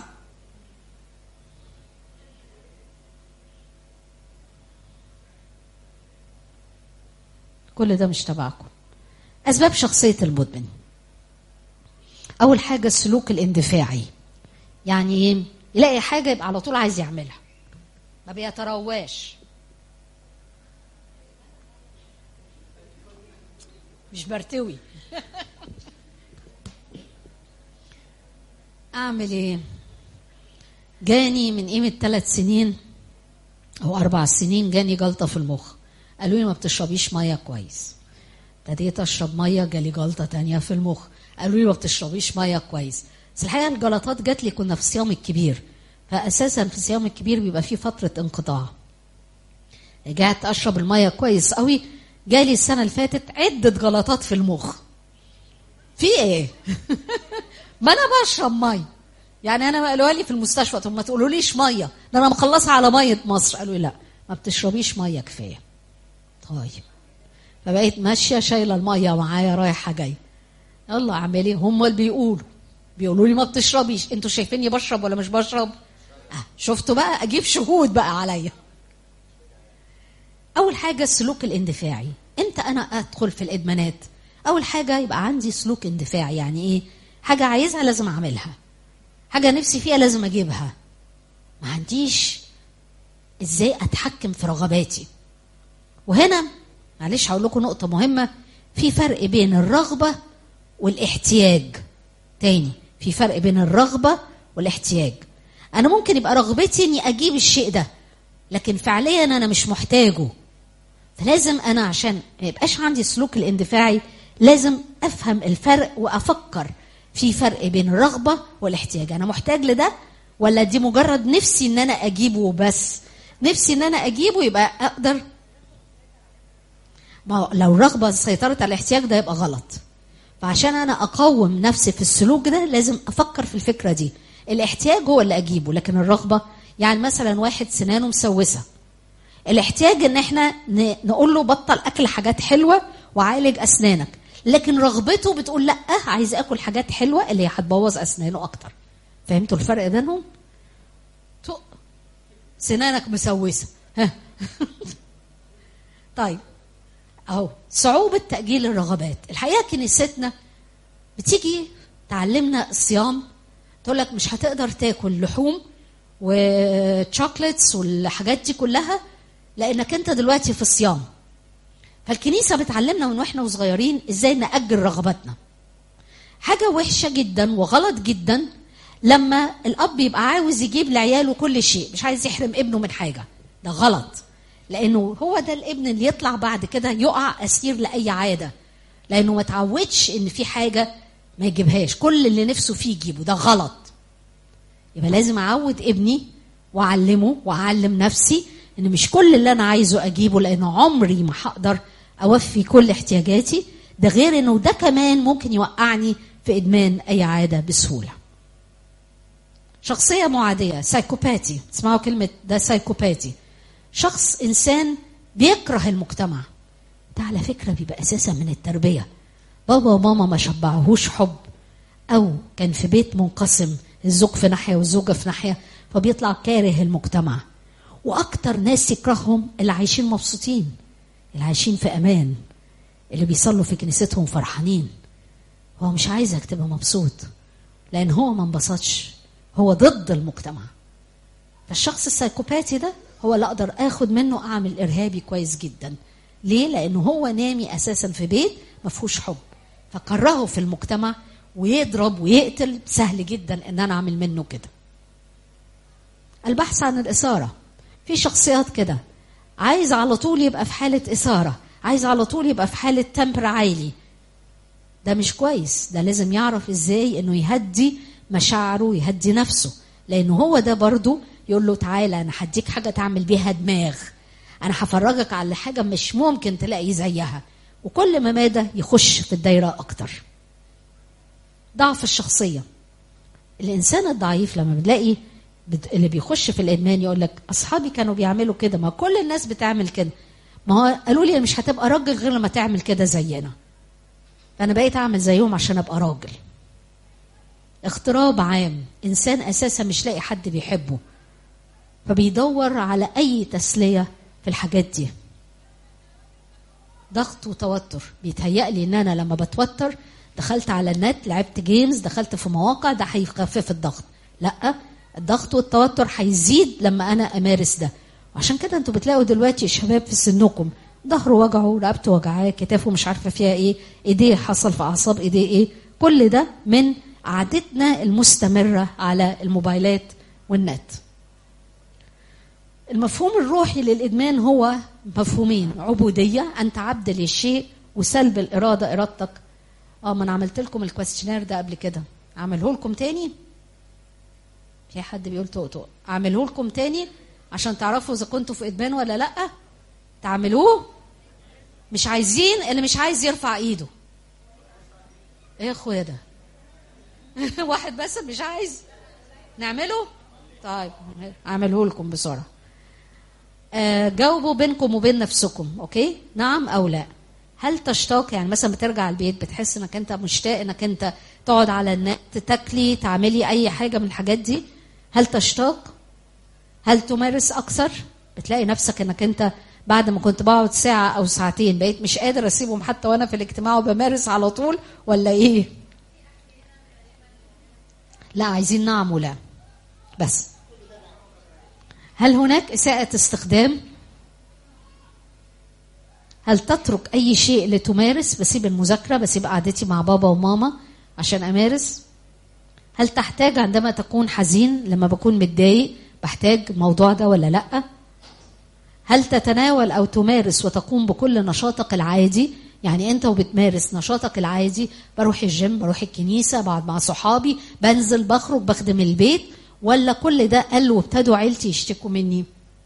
كل ده مش تبعكم اسباب شخصيه المدمن اول حاجه السلوك الاندفاعي يعني ايه يلاقي حاجه يبقى على طول عايز يعملها ما بيترواش مش برتوي اعمل ايه جاني من قيمه ثلاث سنين او اربع سنين جاني جلطه في المخ قالوا لي ما بتشربيش ميه كويس ابتديت اشرب ميه جالي جلطه تانية في المخ قالوا لي ما بتشربيش ميه كويس بس الحقيقه الجلطات جات لي كنا في الصيام الكبير فاساسا في الصيام الكبير بيبقى فيه فتره انقطاع رجعت اشرب الميه كويس قوي جالي السنه اللي فاتت عده جلطات في المخ في ايه ما انا بشرب ميه يعني انا قالوا لي في المستشفى طب ما تقولوليش ميه ده انا مخلصه على ميه مصر قالوا لي لا ما بتشربيش ميه كفايه طيب فبقيت ماشيه شايله الميه معايا رايحه جايه يلا اعمل ايه هم اللي بيقولوا بيقولوا لي ما بتشربيش انتوا شايفيني بشرب ولا مش بشرب آه شفتوا بقى اجيب شهود بقى عليا اول حاجه السلوك الاندفاعي امتى انا ادخل في الادمانات اول حاجه يبقى عندي سلوك اندفاعي يعني ايه حاجه عايزها لازم اعملها حاجه نفسي فيها لازم اجيبها ما عنديش ازاي اتحكم في رغباتي وهنا معلش هقول لكم نقطه مهمه في فرق بين الرغبه والاحتياج تاني في فرق بين الرغبه والاحتياج انا ممكن يبقى رغبتي اني اجيب الشيء ده لكن فعليا انا مش محتاجه فلازم انا عشان ما يبقاش عندي السلوك الاندفاعي لازم افهم الفرق وافكر في فرق بين الرغبه والاحتياج انا محتاج لده ولا دي مجرد نفسي ان انا اجيبه بس نفسي ان انا اجيبه يبقى اقدر ما لو الرغبه سيطرت على الاحتياج ده يبقى غلط فعشان انا اقوم نفسي في السلوك ده لازم افكر في الفكره دي الاحتياج هو اللي اجيبه لكن الرغبه يعني مثلا واحد سنانه مسوسه الاحتياج ان احنا نقول له بطل اكل حاجات حلوه وعالج اسنانك لكن رغبته بتقول لا عايز اكل حاجات حلوه اللي هي هتبوظ اسنانه اكتر فهمتوا الفرق بينهم طق سنانك مسوسه ها طيب اهو صعوبه تاجيل الرغبات الحقيقه كنيستنا بتيجي تعلمنا الصيام تقول لك مش هتقدر تاكل لحوم وتشوكلتس والحاجات دي كلها لانك انت دلوقتي في الصيام فالكنيسه بتعلمنا من واحنا وصغيرين ازاي ناجل رغباتنا حاجه وحشه جدا وغلط جدا لما الاب يبقى عاوز يجيب لعياله كل شيء مش عايز يحرم ابنه من حاجه ده غلط لانه هو ده الابن اللي يطلع بعد كده يقع اسير لاي عاده لانه ما تعودش ان في حاجه ما يجيبهاش كل اللي نفسه فيه يجيبه ده غلط يبقى لازم اعود ابني واعلمه واعلم نفسي ان مش كل اللي انا عايزه اجيبه لان عمري ما هقدر اوفي كل احتياجاتي ده غير انه ده كمان ممكن يوقعني في ادمان اي عاده بسهوله شخصية معادية سايكوباتي تسمعوا كلمة ده سايكوباتي شخص إنسان بيكره المجتمع ده على فكرة بيبقى أساسا من التربية بابا وماما ما شبعوهوش حب أو كان في بيت منقسم الزوج في ناحية والزوجة في ناحية فبيطلع كاره المجتمع وأكتر ناس يكرههم اللي عايشين مبسوطين اللي عايشين في أمان اللي بيصلوا في كنيستهم فرحانين هو مش عايزك تبقى مبسوط لأن هو ما انبسطش هو ضد المجتمع فالشخص السايكوباتي ده هو اللي أقدر آخد منه أعمل إرهابي كويس جدا ليه؟ لأنه هو نامي أساسا في بيت ما فيهوش حب فكرهه في المجتمع ويضرب ويقتل سهل جدا ان انا اعمل منه كده البحث عن الاثاره في شخصيات كده عايز على طول يبقى في حاله اثاره عايز على طول يبقى في حاله تمبر عالي ده مش كويس ده لازم يعرف ازاي انه يهدي مشاعره يهدي نفسه لانه هو ده برضه يقول له تعالى انا هديك حاجه تعمل بيها دماغ انا هفرجك على حاجه مش ممكن تلاقي زيها وكل ما مادة يخش في الدايرة أكتر ضعف الشخصية الإنسان الضعيف لما بنلاقي اللي بيخش في الإدمان يقول لك أصحابي كانوا بيعملوا كده ما كل الناس بتعمل كده ما هو قالوا لي مش هتبقى راجل غير لما تعمل كده زينا فأنا بقيت أعمل زيهم عشان أبقى راجل اغتراب عام إنسان أساسا مش لاقي حد بيحبه فبيدور على أي تسلية في الحاجات دي ضغط وتوتر بيتهيأ لي ان انا لما بتوتر دخلت على النت لعبت جيمز دخلت في مواقع ده هيخفف الضغط لا الضغط والتوتر هيزيد لما انا امارس ده وعشان كده انتوا بتلاقوا دلوقتي شباب في سنكم ظهره وجعه رقبته وجعاه كتافه مش عارفه فيها ايه ايديه حصل في اعصاب ايديه ايه كل ده من عادتنا المستمره على الموبايلات والنت المفهوم الروحي للادمان هو مفهومين عبوديه انت عبد للشيء وسلب الاراده ارادتك اه ما انا عملت لكم الكويستشنير ده قبل كده اعمله لكم تاني في حد بيقول طقطق اعمله لكم تاني عشان تعرفوا اذا كنتوا في ادمان ولا لا تعملوه مش عايزين اللي مش عايز يرفع ايده ايه يا اخويا ده واحد بس مش عايز نعمله طيب اعمله لكم بسرعه آه جاوبوا بينكم وبين نفسكم اوكي نعم او لا هل تشتاق يعني مثلا بترجع البيت بتحس انك انت مشتاق انك انت تقعد على النت تاكلي تعملي اي حاجه من الحاجات دي هل تشتاق هل تمارس اكثر بتلاقي نفسك انك انت بعد ما كنت بقعد ساعه او ساعتين بقيت مش قادر اسيبهم حتى وانا في الاجتماع وبمارس على طول ولا ايه لا عايزين نعم ولا بس هل هناك إساءة استخدام؟ هل تترك أي شيء لتمارس؟ بسيب المذاكرة، بسيب قعدتي مع بابا وماما عشان أمارس؟ هل تحتاج عندما تكون حزين لما بكون متضايق بحتاج الموضوع ده ولا لأ؟ هل تتناول أو تمارس وتقوم بكل نشاطك العادي؟ يعني أنت وبتمارس نشاطك العادي بروح الجيم، بروح الكنيسة، بقعد مع صحابي، بنزل بخرج بخدم البيت، ولا كل ده قل وابتدوا عيلتي يشتكوا مني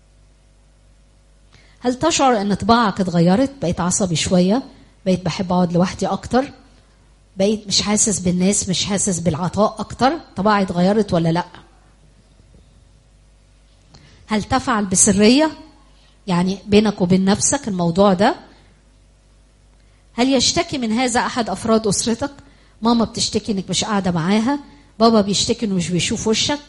هل تشعر ان طباعك اتغيرت بقيت عصبي شويه بقيت بحب اقعد لوحدي اكتر بقيت مش حاسس بالناس مش حاسس بالعطاء اكتر طباعي اتغيرت ولا لا هل تفعل بسريه يعني بينك وبين نفسك الموضوع ده هل يشتكي من هذا احد افراد اسرتك ماما بتشتكي انك مش قاعده معاها بابا بيشتكي انه مش بيشوف وشك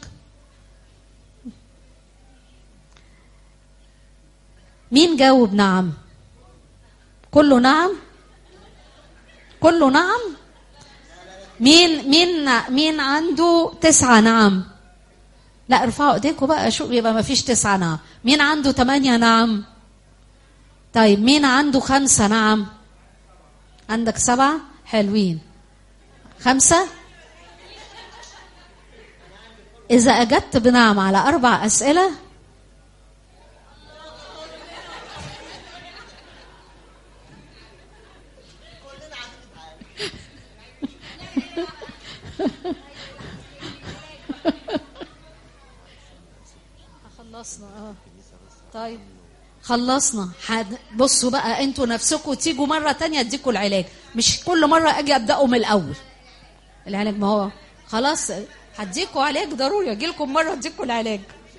مين جاوب نعم كله نعم كله نعم مين مين مين عنده تسعة نعم لا ارفعوا ايديكم بقى شو يبقى ما فيش تسعة نعم مين عنده ثمانية نعم طيب مين عنده خمسة نعم عندك سبعة حلوين خمسة إذا أجبت بنعم على أربع أسئلة خلصنا اه طيب خلصنا حد بصوا بقى انتوا نفسكم تيجوا مرة تانية اديكوا العلاج مش كل مرة اجي ابدأه من الاول العلاج ما هو خلاص هديكوا علاج ضروري اجي لكم مره اديكوا العلاج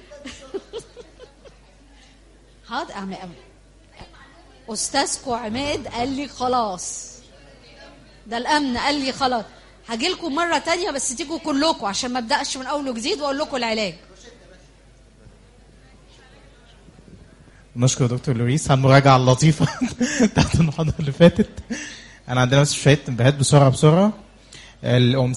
حاضر أعمل استاذكوا عماد قال لي خلاص ده الامن قال لي خلاص هاجي لكم مره تانية بس تيجوا كلكم عشان ما ابداش من اول وجديد واقول لكم العلاج نشكر دكتور لوريس على المراجعة اللطيفة بتاعت المحاضرة اللي فاتت أنا عندنا بس شوية انبهات بسرعة بسرعة الأم